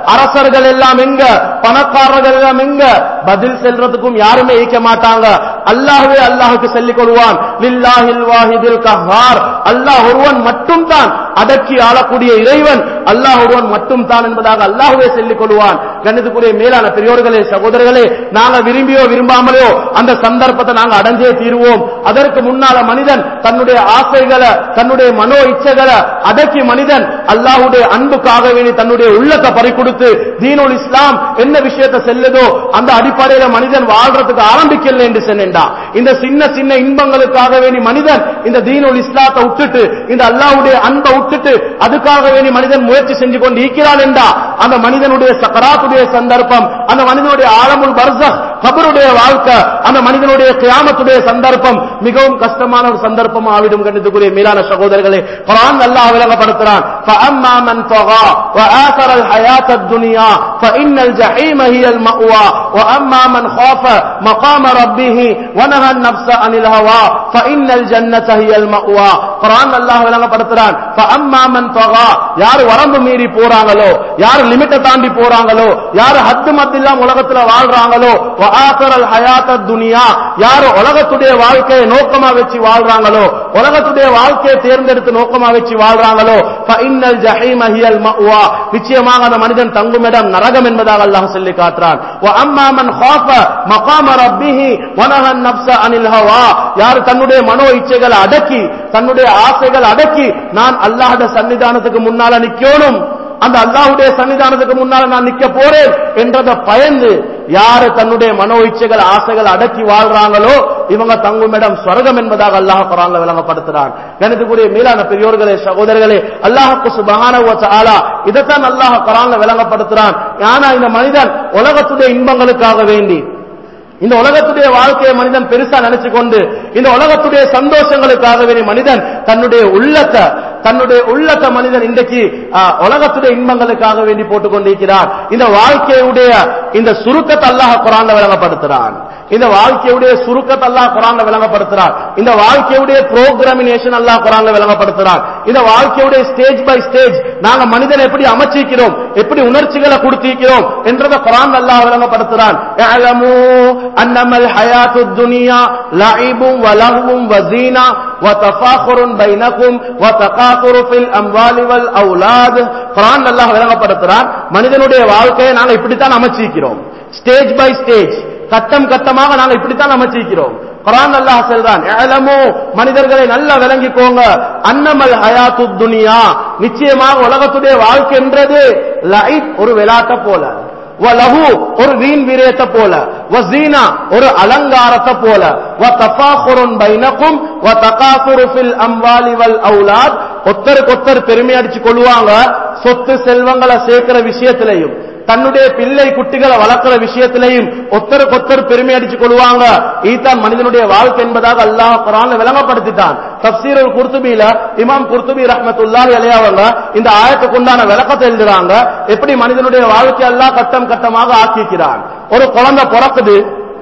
அரசர்கள் எல்லாம் எங்க பணக்காரர்கள் எல்லாம் எங்க பதில் செல்றதுக்கும் யாருமே ஈக்க மாட்டாங்க அல்லாஹ்வே அல்லாஹுக்கு சொல்லிக் கொள்வான் லில்லாஹில் வாஹிதில் கஹார் அல்லாஹ் ஒருவன் மட்டும் தான் அடக்கி ஆளக்கூடிய இறைவன் அல்லாஹ் ஒருவன் மட்டும் தான் என்பதாக அல்லாஹ்வே சொல்லிக் கொள்வான் கண்ணியத்துக்குரிய மேலான பெரியோர்களே சகோதரர்களே நாங்க விரும்பியோ விரும்பாமலையோ அந்த சந்தர்ப்பத்தை நாங்க அடைஞ்சே தீருவோம் அதற்கு முன்னால மனிதன் தன்னுடைய ஆசைகளை தன்னுடைய மனோ இச்சைகளை அடக்கி மனிதன் அல்லாஹ்வுடைய அன்புக்காக வேண்டி தன்னுடைய உள்ளத்தை பறிக்கொடுத்து தீனுல் இஸ்லாம் என்ன விஷயத்தை செல்லுதோ அந்த அடிப்படையில மனிதன் வாழ்றதுக்கு ஆரம்பிக்கல என்று சொன்னேன்டா இந்த சின்ன சின்ன இன்பங்களுக்காக வேண்டி மனிதன் இந்த தீனுல் இஸ்லாத்தை விட்டுட்டு இந்த அல்லாஹ்வுடைய அன்பை விட்டுட்டு அதுக்காக வேண்டி மனிதன் முயற்சி செஞ்சு கொண்டு இருக்கிறான் என்றா அந்த மனிதனுடைய சக்கராத்துடைய சந்தர்ப்பம் அந்த மனிதனுடைய ஆழமுல் பர்சக் கபருடைய வாழ்க்கை அந்த மனிதனுடைய கியாமத்துடைய சந்தர்ப்பம் மிகவும் கஷ்டமான ஒரு சந்தர்ப்பம் ஆவிடும் கண்டித்துக்குரிய மீளான சகோதரர்களே குரான் அல்லாஹ் விளங்கப்படுத்துறான் فَأَمَّا مَنْ طَغَى وَآثَرَ الْحَيَاةَ الدُّنْيَا فَإِنَّ الْجَحِيمَ هِيَ الْمَأْوَى وَأَمَّا مَنْ خَافَ مَقَامَ رَبِّهِ وَنَهَى النَّفْسَ عَنِ الْهَوَى فَإِنَّ الْجَنَّةَ هِيَ الْمَأْوَى குரான் அல்லாஹ் விளங்கப்படுத்துறான் فَأَمَّا مَنْ طَغَى யார் வரம்பு மீறி போறாங்களோ யார் லிமிட்டை தாண்டி போறாங்களோ யார் ஹத்து மத்தில்லாம் உலகத்துல வாழ்றாங்களோ வஆசரல் ஹயாத்த துனியா யார் உலகத்துடைய வாழ்க்கையை நோக்கமா வச்சு வாழ்றாங்களோ உலகத்துடைய வாழ்க்கையை தேர்ந்தெடுத்து நோக்கமா வச்சு வாழ்றாங்களோ ஃபஇன்னல் ஜஹீம ஹியல் மஅவா நிச்சயமாக அந்த மனிதன் தங்கும் இடம் நரகம் என்பதாக அல்லாஹ் சொல்லி காட்டுறான் வ அம்மா மன் ஹாஃப மகாம ரப்பிஹி வனஹன் நஃப்ஸ அனில் ஹவா யார் தன்னுடைய மனோ இச்சைகளை அடக்கி தன்னுடைய ஆசைகளை அடக்கி நான் அல்லாஹ்வுடைய சன்னிதானத்துக்கு முன்னால நிக்கணும் அந்த அல்லாஹ்வுடைய சன்னிதானத்துக்கு முன்னால நான் நிக்க போறேன் என்றதை பயந்து யாரு தன்னுடைய மனோ இச்சைகள் ஆசைகள் அடக்கி வாழ்றாங்களோ இவங்க தங்கும் இடம் சொர்க்கம் என்பதாக அல்லாஹ் குரான்ல விளங்கப்படுத்துறான் கணிதக்கூடிய மேலான பெரியோர்களே சகோதரர்களே அல்லாஹுக்கு சுபஹானஹு வ தஆலா இதைத்தான் அல்லாஹ் குரான்ல விளங்கப்படுத்துறான் ஆனா இந்த மனிதன் உலகத்துடைய இன்பங்களுக்காக வேண்டி இந்த உலகத்துடைய வாழ்க்கையை மனிதன் பெருசா நினைச்சு கொண்டு இந்த உலகத்துடைய சந்தோஷங்களுக்காக வேண்டி மனிதன் தன்னுடைய உள்ளத்தை தன்னுடைய உள்ளத்தை மனிதன் இன்றைக்கு ஆ, உலகத்துடைய இன்பங்களுக்காக வேண்டி போட்டுக் கொண்டிருக்கிறார் இந்த வாழ்க்கையுடைய இந்த சுருக்கத்தை அல்லாஹ் குரான்ல விளங்கப்படுத்துறான் இந்த வாழ்க்கையுடைய சுருக்கத்தை அல்லாஹ் குரான்ல விளங்கப்படுத்துறான் இந்த வாழ்க்கையுடைய புரோகிராமினேஷன் அல்லாஹ் குரான்ல விளங்கப்படுத்துறான் இந்த வாழ்க்கையுடைய ஸ்டேஜ் பை ஸ்டேஜ் நாங்க மனிதனை எப்படி அமைச்சிக்கிறோம் எப்படி உணர்ச்சிகளை கொடுத்திருக்கிறோம் என்றதை குரான் அல்லாஹ் விளங்கப்படுத்துறான் "இஅலமூ அன்னமல் ஹயாத்துத் துனியா லஇபும் வலஹ்வும் வஸீனா வதஃபாகுருன் பைனகும் வதகாசுரு ஃபில் அம்வாலி வல் அவுலாத் குரான் அல்லாஹ் விளங்கப்படுத்துறான் மனிதனுடைய வாழ்க்கையை நாங்க இப்படித்தான் அமைச்சிக்கிறோம் ஸ்டேஜ் பை ஸ்டேஜ் கட்டம் கட்டமாக நாங்க இப்படித்தான் அமைச்சிக்கிறோம் குரான் அல்லாஹ் சொல்றான் "இஅலமூ மனிதர்களை நல்லா விளங்கிக்கோங்க அன்னமல் ஹயாத்து துனியா நிச்சயமாக உலகத்துடைய வாழ்க்கை என்றது லைஃப் ஒரு விளையாட்ட போல வலஹு ஒரு வீண் விரயத்தை போல வசீனா ஒரு அலங்காரத்தை போல வதஃபாகுருன் பைனகும் வதகாசுரு ஃபில் அம்வாலி வல் அவுலாத் ஒத்தருக்கு ஒத்தர் பெருமை அடிச்சு கொள்வாங்க சொத்து செல்வங்களை சேர்க்கிற விஷயத்திலையும் தன்னுடைய பிள்ளை குட்டிகளை வளர்க்கிற விஷயத்திலையும் ஒத்தருக்கு ஒத்தர் பெருமை அடிச்சு கொள்வாங்க ஈத்தான் மனிதனுடைய வாழ்க்கை என்பதாக அல்லாஹ் குரான் விளங்கப்படுத்திட்டான் தப்சீரல் குர்துபியில இமாம் குர்துபி ரஹ்மத்துல்லாஹி அலைஹி அவங்க இந்த ஆயத்துக்கு உண்டான விளக்கத்தை எழுதுறாங்க எப்படி மனிதனுடைய வாழ்க்கை எல்லாம் கட்டம் கட்டமாக ஆக்கிக்கிறான் ஒரு குழந்தை பிறக்குது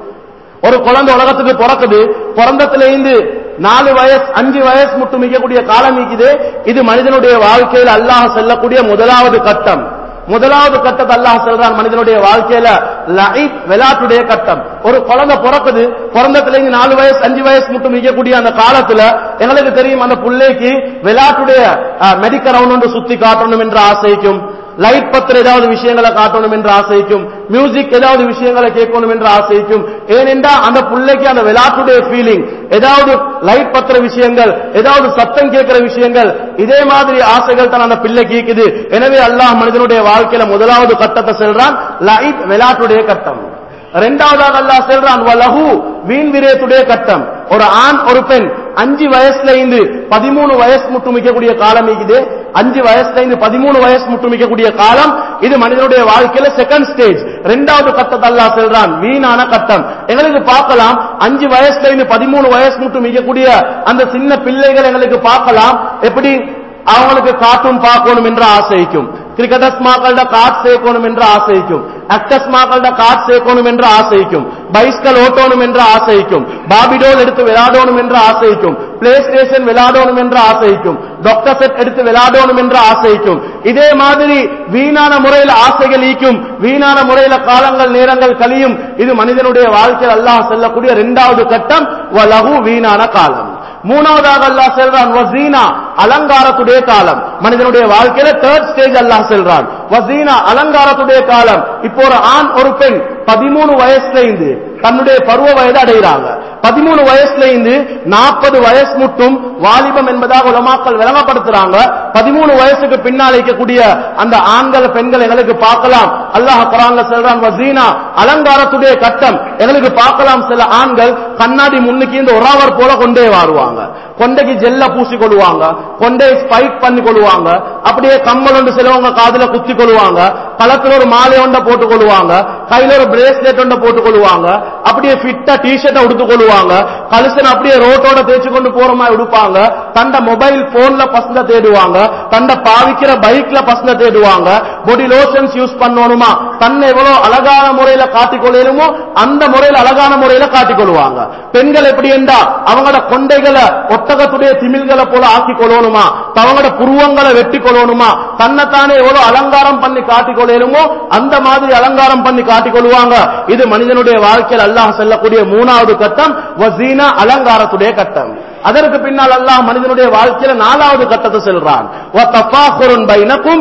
ஒரு குழந்தை உலகத்துக்கு பிறக்குது பிறந்தத்துல இருந்து நாலு வயசு அஞ்சு வயசு மட்டும் மிகக்கூடிய காலம் இருக்குது இது மனிதனுடைய வாழ்க்கையில் அல்லாஹ் செல்லக்கூடிய முதலாவது கட்டம் முதலாவது கட்டத்தை அல்லாஹ் சொல்றான் மனிதனுடைய வாழ்க்கையில லைஃப் விளையாட்டுடைய கட்டம் ஒரு குழந்தை பிறக்குது பிறந்தத்துல இருந்து நாலு வயசு அஞ்சு வயசு மட்டும் மிகக்கூடிய அந்த காலத்துல எங்களுக்கு தெரியும் அந்த பிள்ளைக்கு விளையாட்டுடைய மெடிக்கல் ரவுண்ட் சுத்தி காட்டணும் என்ற ஆசைக்கும் லைட் பத்திர ஏதாவது விஷயங்களை காட்டணும் என்று ஆசைக்கும் மியூசிக் ஏதாவது விஷயங்களை கேட்கணும் என்று ஆசைக்கும் ஏனென்றா அந்த பிள்ளைக்கு அந்த விளையாட்டுடைய ஃபீலிங் ஏதாவது லைட் பத்திர விஷயங்கள் ஏதாவது சத்தம் கேட்கிற விஷயங்கள் இதே மாதிரி ஆசைகள் தான் அந்த பிள்ளை கேக்குது எனவே அல்லாஹ் மனிதனுடைய வாழ்க்கையில முதலாவது கட்டத்தை செல்றான் லைட் விளையாட்டுடைய கட்டம் இரண்டாவதாக அல்லாஹ் சொல்றான் வலஹு வீண் விரயத்துடைய கட்டம் ஒரு ஆண் ஒரு பெண் அஞ்சு வயசுல இருந்து பதிமூணு வயசு முட்டு மிக்கக்கூடிய காலம் இருக்குது அஞ்சு வயசுல இருந்து பதிமூணு வயசு முட்டு மிக்கக்கூடிய காலம் இது மனிதனுடைய வாழ்க்கையில செகண்ட் ஸ்டேஜ் ரெண்டாவது கட்டத்தை அல்லாஹ் சொல்றான் வீணான கட்டம் எங்களுக்கு பார்க்கலாம் அஞ்சு வயசுல இருந்து பதிமூணு வயசு முட்டு மிக்கக்கூடிய அந்த சின்ன பிள்ளைகள் எங்களுக்கு பார்க்கலாம் எப்படி அவங்களுக்கு கார்ட்டூன் பார்க்கணும் என்ற ஆசைக்கும் கிரிக்கெட்டர்ஸ் மாக்கள கார்ட் சேர்க்கணும் என்று ஆசைக்கும் ஆக்டர்ஸ் மாக்கள கார்ட் சேர்க்கணும் என்று ஆசைக்கும் பைஸ்கல் ஓட்டணும் என்று ஆசைக்கும் பாபிடோல் எடுத்து விளையாடணும் என்று ஆசைக்கும் பிளே ஸ்டேஷன் விளையாடணும் என்ற ஆசைக்கும் டாக்டர் செட் எடுத்து விளையாடணும் என்ற ஆசைக்கும் இதே மாதிரி வீணான முறையில் ஆசைகள் ஈக்கும் வீணான முறையில காலங்கள் நேரங்கள் கழியும் இது மனிதனுடைய வாழ்க்கையில் அல்லாஹ் செல்லக்கூடிய இரண்டாவது கட்டம் வலகு வீணான காலம் மூணாவதாக அல்லாஹ் செல்றான் வசீனா அலங்காரத்துடைய காலம் மனிதனுடைய வாழ்க்கையில தேர்ட் ஸ்டேஜ் அல்லாஹ் செல்றான் வசீனா அலங்காரத்துடைய காலம் இப்போ ஒரு ஆண் ஒரு பெண் பதிமூணு வயசுல இருந்து தன்னுடைய பருவ வயது அடைகிறாங்க பதிமூணு வயசுல இருந்து நாற்பது வயசு மட்டும் வாலிபம் என்பதாக உலமாக்கள் விளங்கப்படுத்துறாங்க பதிமூணு வயசுக்கு பின்னால் இருக்கக்கூடிய அந்த ஆண்கள் பெண்கள் எங்களுக்கு பார்க்கலாம் அல்லாஹ் குரான்ல சொல்றான் வசீனா அலங்காரத்துடைய கட்டம் எங்களுக்கு பார்க்கலாம் சில ஆண்கள் கண்ணாடி முன்னுக்கு இந்த ஒராவர் போல கொண்டே வாருவாங்க கொண்டைக்கு ஜெல்ல பூசி கொள்வாங்க கொண்டை ஸ்பைக் பண்ணி கொள்வாங்க அப்படியே கம்மல் ஒன்று சிலவங்க காதுல குத்தி கொள்வாங்க களத்துல ஒரு மாலை ஒன்றை போட்டுக் கொள்வாங்க கையில ஒரு பிரேஸ்லெட் ஒன்றை போட்டுக் கொள்வாங்க அப்படியே ஃபிட்டா டிஷர்ட்டை உடுத்துக் கொள்வாங்க கலுசன் அப்படியே ரோட்டோட தேய்ச்சி கொண்டு போற மாதிரி உடுப்பாங்க தண்ட மொபைல் போன்ல பசங்க தேடுவாங்க தண்ட பாவிக்கிற பைக்ல பசங்க தேடுவாங்க பொடி லோஷன்ஸ் யூஸ் பண்ணணுமா தன்னை எவ்வளவு அழகான முறையில காட்டிக்கொள்ளணுமோ அந்த முறையில அழகான முறையில காட்டிக்கொள்வாங்க பெண்கள் எப்படி என்றா அவங்களோட கொண்டைகளை ஒட்டகத்துடைய திமில்களை போல ஆக்கி கொள்ளணுமா அவங்களோட புருவங்களை வெட்டி கொள்ளணுமா தன்னைத்தானே எவ்வளவு அலங்காரம் பண்ணி காட்டிக்கொள்ளணுமோ அந்த மாதிரி அலங்காரம் பண்ணி காட்டிக்கொள்வாங்க இது மனிதனுடைய வாழ்க்கையில் அல்லாஹ் செல்லக்கூடிய மூணாவது கட்டம் வசீனா அலங்காரத்துடைய கட்டம் அதற்கு பின்னால் அல்லாஹ் மனிதனுடைய வாழ்க்கையில நாலாவது கட்டத்தை செல்றான் பைனக்கும்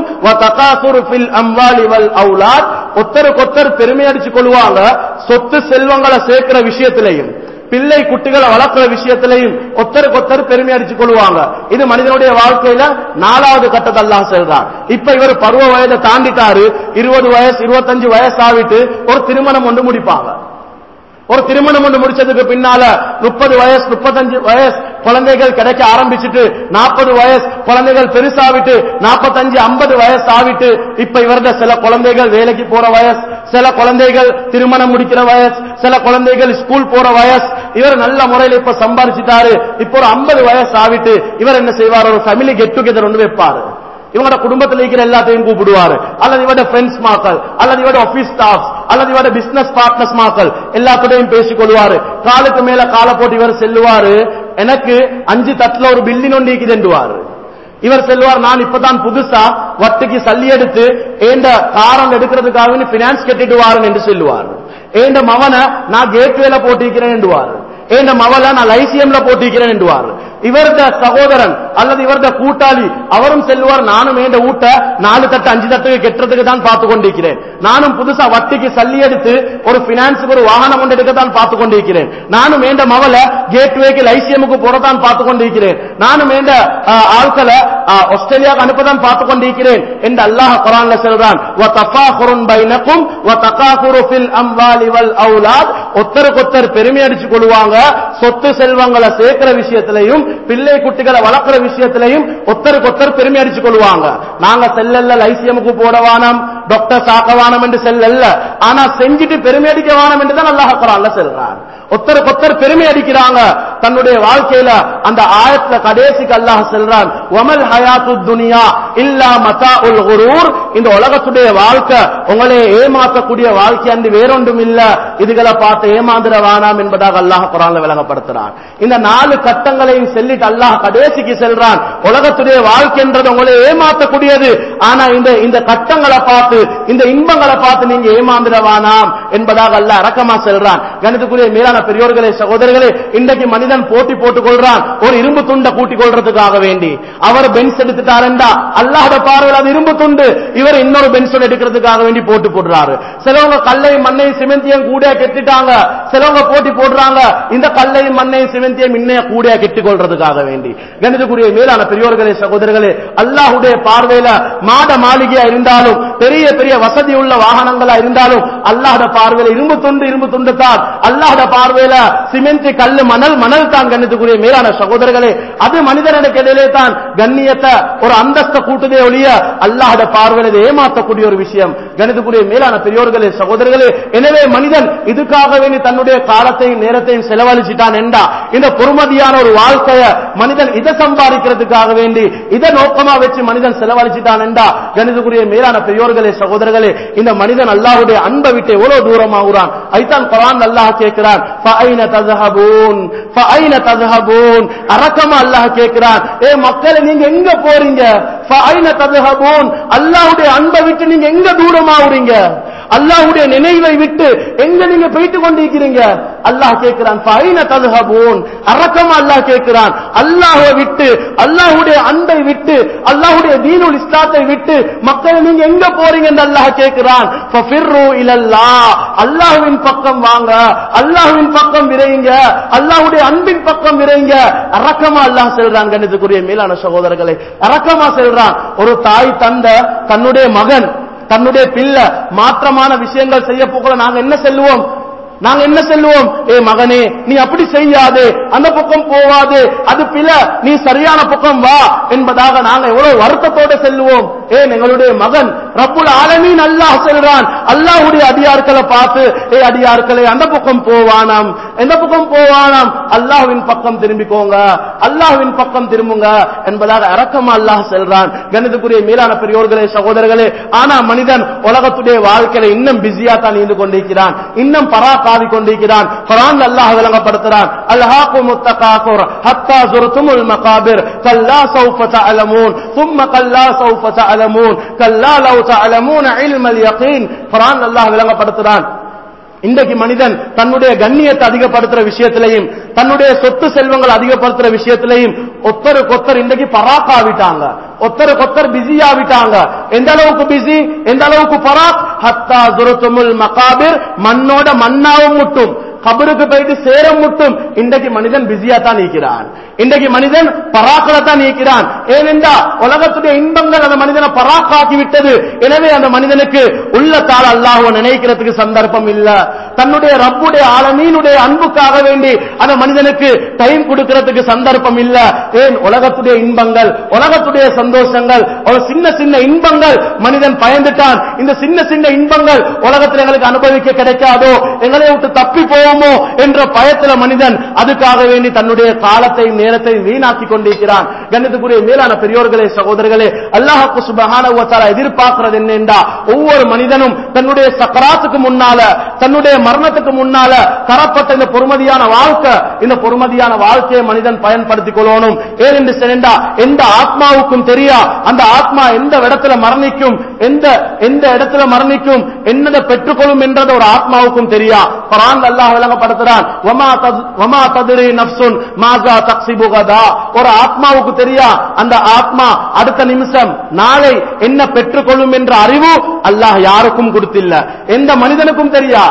ஃபில் அம்வாலி வல் அவுலாத் ஒத்தருக்கு ஒத்தர் பெருமை அடிச்சு கொள்வாங்க சொத்து செல்வங்களை சேர்க்கிற விஷயத்திலையும் பிள்ளை குட்டிகளை வளர்க்கிற விஷயத்திலையும் ஒத்தருக்கு ஒத்தர் பெருமை அடிச்சு கொள்வாங்க இது மனிதனுடைய வாழ்க்கையில நாலாவது கட்டத்தை அல்லாஹ் செல்றான் இப்ப இவர் பருவ வயதை தாண்டிட்டாரு இருபது வயசு இருபத்தஞ்சு வயசு ஆகிட்டு ஒரு திருமணம் ஒன்று முடிப்பாங்க ஒரு திருமணம் ஒன்று முடிச்சதுக்கு பின்னால முப்பது வயசு முப்பத்தஞ்சு வயசு குழந்தைகள் கிடைக்க ஆரம்பிச்சுட்டு நாற்பது வயசு குழந்தைகள் பெருசாவிட்டு நாற்பத்தஞ்சு ஐம்பது வயசு ஆவிட்டு இப்ப இவரத சில குழந்தைகள் வேலைக்கு போற வயசு சில குழந்தைகள் திருமணம் முடிக்கிற வயசு சில குழந்தைகள் ஸ்கூல் போற வயசு இவர் நல்ல முறையில் இப்ப சம்பாதிச்சிட்டாரு இப்போ ஒரு ஐம்பது வயசு ஆவிட்டு இவர் என்ன செய்வார் ஒரு ஃபேமிலி கெட் டுகெதர் ஒன்று வைப்பாரு இவங்களோட குடும்பத்தில் இருக்கிற எல்லாத்தையும் கூப்பிடுவாரு அல்லது இவட ஃப்ரெண்ட்ஸ் மாக்கள் அல்லது இவட ஆபீஸ் ஸ்டாஃப் அல்லது இவட பிசினஸ் பார்ட்னர்ஸ் மாக்கள் எல்லாத்துடையும் பேசிக் கொள்வாரு காலுக்கு மேல காலை போட்டு இவர் செல்லுவாரு எனக்கு அஞ்சு தட்டுல ஒரு பில்டிங் ஒன்று இருக்குதுன்றுவாரு இவர் செல்வார் நான் இப்பதான் புதுசா வட்டிக்கு சல்லி எடுத்து ஏண்ட காரம் எடுக்கிறதுக்காக பினான்ஸ் கட்டிட்டு வாருன்னு என்று சொல்லுவார் ஏண்ட மவனை நான் கேட்வேல போட்டிருக்கிறேன் என்றுவார் ஏண்ட மவளை நான் லைசியம்ல போட்டிருக்கிறேன் என்றுவார் இவரத சகோதரன் அல்லது இவரத கூட்டாளி அவரும் செல்வார் நானும் ஏண்ட ஊட்ட நாலு தட்டு அஞ்சு தட்டுக்கு கெட்டுறதுக்கு தான் பார்த்து கொண்டிருக்கிறேன் நானும் புதுசா வட்டிக்கு சல்லி எடுத்து ஒரு பினான்ஸுக்கு ஒரு வாகனம் கொண்டு எடுக்க தான் பார்த்து கொண்டிருக்கிறேன் நானும் ஏண்ட மவளை கேட்வேக்கு லைசியமுக்கு போறதான் பார்த்து கொண்டிருக்கிறேன் நானும் ஏண்ட ஆஹ், ஆட்களை ஆஹ், ஆஸ்திரேலியாவுக்கு அனுப்பதான் பார்த்து கொண்டிருக்கிறேன் என்று அல்லாஹ் குரான்ல சொல்றான் "வ தஃபாகுருன் பைனக்கும் வ தகாகுரு ஃபில் அம்வாலி வல் அவுலாத் ஒத்தருக்கு ஒத்தர் பெருமை அடிச்சு கொள்வாங்க சொத்து செல்வங்களை சேர்க்கிற விஷயத்திலையும் பிள்ளை குட்டிகளை வளர்க்கிற விஷயத்திலையும் ஒத்தருக்கு ஒத்தர் பெருமை அடிச்சு கொள்வாங்க நாங்க செல்லல்ல லைசியமுக்கு போடவானம் டாக்டர் சாக்கவானம் என்று செல்லல்ல ஆனா செஞ்சுட்டு பெருமை அடிக்க வானம் என்று தான் அல்லாஹ் குரான்ல செல்றான் ஒத்தருக்கு ஒத்தர் பெருமை அடிக்கிறாங்க தன்னுடைய வாழ்க்கையில அந்த ஆயத்துல கடைசிக்கு அல்லாஹ் செல்றான் ஒமல் ஹயாத்து துனியா இல்லா மதா உல் குரூர் இந்த உலகத்துடைய வாழ்க்கை உங்களை ஏமாற்றக்கூடிய வாழ்க்கை அன்று வேறொன்றும் இல்ல இதுகளை பார்த்து ஏமாந்துட வேணாம் என்பதாக அல்லாஹ் குரான்ல விளங்கப்படுத்துறான் இந்த நாலு கட்டங்களையும் சொல்லிட்டு அல்லாஹ் கடைசிக்கு செல்றான் உலகத்துடைய வாழ்க்கை என்றது உங்களை ஏமாற்றக்கூடியது ஆனா இந்த இந்த கட்டங்களை பார்த்து இந்த இன்பங்களை பார்த்து நீங்க ஏமாந்துட வேணாம் என்பதாக அல்லாஹ் அரக்கமா செல்றான் கணிதக்குரிய மேலான பெரியோர்களே சகோதரர்களே இன்றைக்கு மனிதன் போட்டி போட்டுக் கொள்றான் ஒரு இரும்பு துண்டை கூட்டிக் கொள்றதுக்காக வேண்டி அவர் பென்ஸ் எடுத்துட்டாருண்டா அல்லாஹ்ட பார்வையில் அது இரும்பு துண்டு இவர் இன்னொரு பென்ஸ் எடுக்கிறதுக்காக வேண்டி போட்டு போடுறாரு சிலவங்க கல்லையும் மண்ணையும் சிமெந்தியும் கூட கெட்டிட்டாங்க சிலவங்க போட்டி போடுறாங்க இந்த கல்லையும் மண்ணையும் சிமெந்தியும் இன்னைய கூட கெட்டிக் கொள்றதுக்காக வேண்டி கணிதக்குரிய மேலான பெரியோர்களே சகோதரர்களே அல்லாஹ்வுடைய பார்வையில மாட மாளிகையா இருந்தாலும் பெரிய பெரிய வசதி உள்ள வாகனங்களா இருந்தாலும் அல்லாஹ்ட பார்வையில இரும்பு துண்டு இரும்பு துண்டு தான் அல்லாஹ்ட பார்வையில சிமெண்ட் கல்லு மணல் மணல் தான் கண்ணியத்துக்குரிய மேலான சகோதரர்களே அது மனிதனுக்கு இடையிலே தான் கண்ணியத்தை ஒரு அந்தஸ்த கூட்டுதே ஒழிய அல்லாஹ்ட பார்வையில இதை ஏமாற்றக்கூடிய ஒரு விஷயம் கணிதக்குரிய மேலான பெரியோர்களே சகோதரர்களே எனவே மனிதன் இதுக்காக வேண்டி தன்னுடைய காலத்தையும் நேரத்தையும் செலவழிச்சிட்டான் என்றா இந்த பொறுமதியான ஒரு வாழ்க்கைய மனிதன் இதை சம்பாதிக்கிறதுக்காக வேண்டி இதை நோக்கமா வச்சு மனிதன் செலவழிச்சிட்டான் என்றா கணிதக்குரிய மேலான பெரியோர் பெரியோர்களே சகோதரர்களே இந்த மனிதன் அல்லாஹ்வுடைய அன்பை விட்டு எவ்வளவு தூரமாகுறான் ஐத்தான் குர்ஆன் அல்லாஹ் கேட்கிறான் ஃபஐன தذهبون ஃபஐன தذهبون அரக்கமா அல்லாஹ் கேட்கிறான் ஏ மக்களே நீங்க எங்க போறீங்க ஃபஐன தذهبون அல்லாஹ்வுடைய அன்பை விட்டு நீங்க எங்க தூரமாகுறீங்க அல்லாஹ்வுடைய நினைவை விட்டு எங்க நீங்க போயிட்டு கொண்டிருக்கிறீங்க அல்லாஹ் கேட்கிறான் ஃபைன தذهبون அரக்கமா அல்லாஹ் கேட்கிறான் அல்லாஹ்வை விட்டு அல்லாஹ்வுடைய அன்பை விட்டு அல்லாஹ்வுடைய தீனுல் இஸ்லாத்தை விட்டு மக்கள் நீங்க எங்க போறீங்க என்று அல்லாஹ் கேட்கிறான் ஃபஃபிர்ரு இலல்லாஹ் அல்லாஹ்வின் பக்கம் வாங்க அல்லாஹ்வின் பக்கம் விரைங்க அல்லாஹ்வுடைய அன்பின் பக்கம் விரைங்க அரக்கமா அல்லாஹ் சொல்றான் கணிதத்துக்குரிய மேலான சகோதரர்களை அரக்கமா சொல்றான் ஒரு தாய் தந்த தன்னுடைய மகன் தன்னுடைய பிள்ளை மாற்றமான விஷயங்கள் செய்ய போகல நாங்க என்ன செல்லுவோம் நாங்க என்ன செல்லுவோம் ஏ மகனே நீ அப்படி செய்யாதே அந்த பக்கம் போவாதே அது பில நீ சரியான பக்கம் வா என்பதாக நாங்க எவ்வளவு வருத்தத்தோட செல்லுவோம் ஏன் எங்களுடைய மகன் ரப்புல் ஆலமீன் அல்லாஹ் சொல்றான் அல்லாஹ்வுடைய அடியார்களை பார்த்து ஏ அடியார்களை அந்த பக்கம் போவானாம் எந்த பக்கம் போவானாம் அல்லாஹ்வின் பக்கம் திரும்பிக்கோங்க அல்லாஹ்வின் பக்கம் திரும்புங்க என்பதாக அரக்கமா அல்லாஹ் சொல்றான் கணிதக்குரிய மேலான பெரியோர்களே சகோதரர்களே ஆனா மனிதன் உலகத்துடைய வாழ்க்கையில இன்னும் பிஸியா தான் இருந்து கொண்டிருக்கிறான் இன்னும் பராக்காவி கொண்டிருக்கிறான் குரான் அல்லாஹ் விளங்கப்படுத்துறான் அல்ஹாக்கு முத்தகாக்குர் ஹத்தா ஜுர்துமுல் மகாபிர் கல்லா சௌஃப தஅலமூன் ثم கல்லா சௌஃப தஅலமூன் கல்லா லவ் தஅலமூன இல்மல் யகீன் குரான் அல்லாஹ் விளங்கப்படுத்துறான் இன்றைக்கு மனிதன் தன்னுடைய கண்ணியத்தை அதிகப்படுத்துற விஷயத்திலையும் தன்னுடைய சொத்து செல்வங்கள் அதிகப்படுத்துற விஷயத்திலையும் ஒத்தருக்கு ஒத்தர் இன்றைக்கு பராக்காவிட்டாங்க ஒத்தருக்கு ஒத்தர் பிஸி ஆவிட்டாங்க எந்த அளவுக்கு பிஸி எந்த அளவுக்கு பராக் ஹத்தா துருத்துமுல் மகாபிர் மண்ணோட மண்ணாவும் முட்டும் கபருக்கு போயிட்டு சேரம் முட்டும் இன்றைக்கு மனிதன் பிஸியா தான் நீக்கிறான் இன்றைக்கு மனிதன் பராக்களை தான் நீக்கிறான் ஏனென்றா உலகத்துடைய இன்பங்கள் அந்த மனிதனை பராக்காக்கி விட்டது எனவே அந்த மனிதனுக்கு உள்ளத்தால் அல்லாஹ்வை நினைக்கிறதுக்கு சந்தர்ப்பம் இல்ல தன்னுடைய ரப்புடைய ஆலமீனுடைய அன்புக்காக வேண்டி அந்த மனிதனுக்கு டைம் கொடுக்கிறதுக்கு சந்தர்ப்பம் இல்ல ஏன் உலகத்துடைய இன்பங்கள் உலகத்துடைய சந்தோஷங்கள் ஒரு சின்ன சின்ன இன்பங்கள் மனிதன் பயந்துட்டான் இந்த சின்ன சின்ன இன்பங்கள் உலகத்தில் எங்களுக்கு அனுபவிக்க கிடைக்காதோ எங்களை விட்டு தப்பி போவோமோ என்ற பயத்துல மனிதன் அதுக்காக வேண்டி தன்னுடைய காலத்தையும் நேரத்தையும் வீணாக்கி கொண்டிருக்கிறான் கண்ணியத்துக்குரிய மேலான பெரியோர்களே சகோதரர்களே அல்லாஹு சுபஹானஹு வ தஆலா எதிர்பார்க்கிறது என்னென்றா ஒவ்வொரு மனிதனும் தன்னுடைய சக்கராத்துக்கு முன்னால தன்னுடைய மரணத்துக்கு முன்னால தரப்பட்ட இந்த பொறுமதியான வாழ்க்கை இந்த பொறுமதியான வாழ்க்கையை மனிதன் பயன்படுத்திக் கொள்ளணும் ஏனென்று சென்றா எந்த ஆத்மாவுக்கும் தெரியா அந்த ஆத்மா எந்த இடத்துல மரணிக்கும் எந்த எந்த இடத்துல மரணிக்கும் என்னதை பெற்றுக்கொள்ளும் என்றது ஒரு ஆத்மாவுக்கும் தெரியா குர்ஆன் அல்லாஹ் விளங்கப்படுத்துறான் வமா தத் வமா தத்ரி நஃப்சுன் மாஸா தக்ஸிபு கதா ஒரு ஆத்மாவுக்கு தெரியா அந்த ஆத்மா அடுத்த நிமிஷம் நாளை என்ன பெற்றுக்கொள்ளும் என்ற அறிவு அல்லாஹ் யாருக்கும் கொடுத்தில்ல எந்த மனிதனுக்கும் தெரியா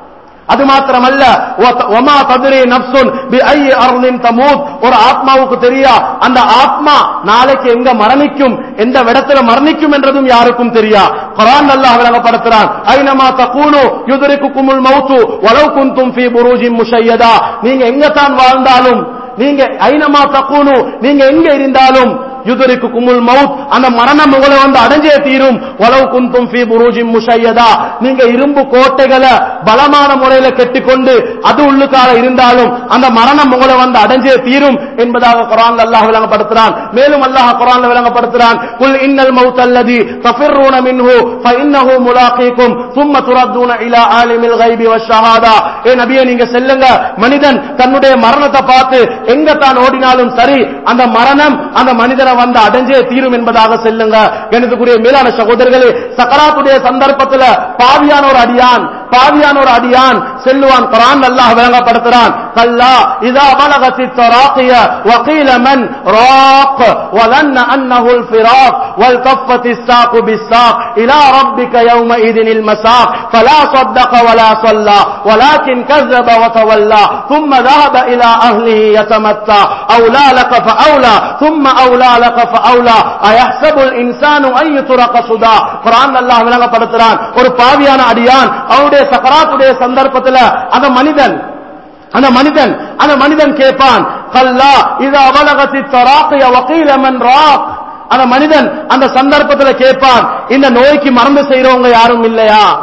அது மாத்திரமல்ல ஒமா ததிரே நப்சுன் பி ஐ அருளின் தமூத் ஒரு ஆத்மாவுக்கு தெரியா அந்த ஆத்மா நாளைக்கு எங்க மரணிக்கும் எந்த இடத்துல மரணிக்கும் என்றதும் யாருக்கும் தெரியா குரான் அல்லாஹ் விளங்கப்படுத்துறான் ஐனமா தகூனு யுதரிக்குமுல் மௌத்து வலவ் குந்தும் ஃபீ புரூஜின் முஷையதா நீங்க எங்க தான் வாழ்ந்தாலும் நீங்க ஐனமா தக்கூனு நீங்க எங்க இருந்தாலும் யுதரிக்கு குமுல் மவுத் அந்த மரணம் உங்களை வந்து அடைஞ்சே தீரும் உளவு குந்தும் ஃபீ புரூஜின் முஷையதா நீங்க இரும்பு கோட்டைகளை பலமான முறையில கெட்டிக்கொண்டு அது உள்ளுக்கால இருந்தாலும் அந்த மரணம் உங்களை வந்து அடைஞ்சே தீரும் என்பதாக குரான் அல்லாஹ் விளங்கப்படுத்துறான் மேலும் அல்லாஹ் குரான் விளங்கப்படுத்துறான் குல் இன்னல் மவுத் அல்லதி தஃபிர்ரூன மின்ஹு ஃபஇன்னஹு முலாகீக்கும் ثم تردون الى عالم الغيب والشهاده ஏ நபியே நீங்க செல்லுங்க மனிதன் தன்னுடைய மரணத்தை பார்த்து எங்க தான் ஓடினாலும் சரி அந்த மரணம் அந்த மனிதனை வந்து அடைஞ்சே தீரும் என்பதாக செல்லுங்க எனக்குரிய மேலான சகோதரர்களே சக்கராத்துடைய சந்தர்ப்பத்துல பாவியான ஒரு அடியான் பாவியான ஒரு அடியான் செல்லுவான் குரான் அல்லாஹ் விளங்கப்படுத்துறான் கல்லா இதா பலகத்தி தராக்கிய وقيل من راق ولن أنه الفراق والتفت الساق بالساق إلى ربك يومئذ المساق فلا صدق ولا صلى ولكن كذب وتولى ثم ذهب إلى أهله يتمتع أولى لك فأولى ثم أولى لك فأولى أيحسب الإنسان أن يترك صدا قرآن الله விளங்கப்படுத்துறான் ஒரு பாவியான அடியான் அவனுடைய சக்கராத்துடைய சந்தர்ப்பத்தில் அந்த மனிதன் அந்த மனிதன் அந்த மனிதன் கேட்பான் கல்லா இது அவலகத்தி தராக்கைய வக்கீல மன் ராக் அந்த மனிதன் அந்த சந்தர்ப்பத்தில் கேட்பான் இந்த நோய்க்கு மருந்து செய்யறவங்க யாரும் இல்லையா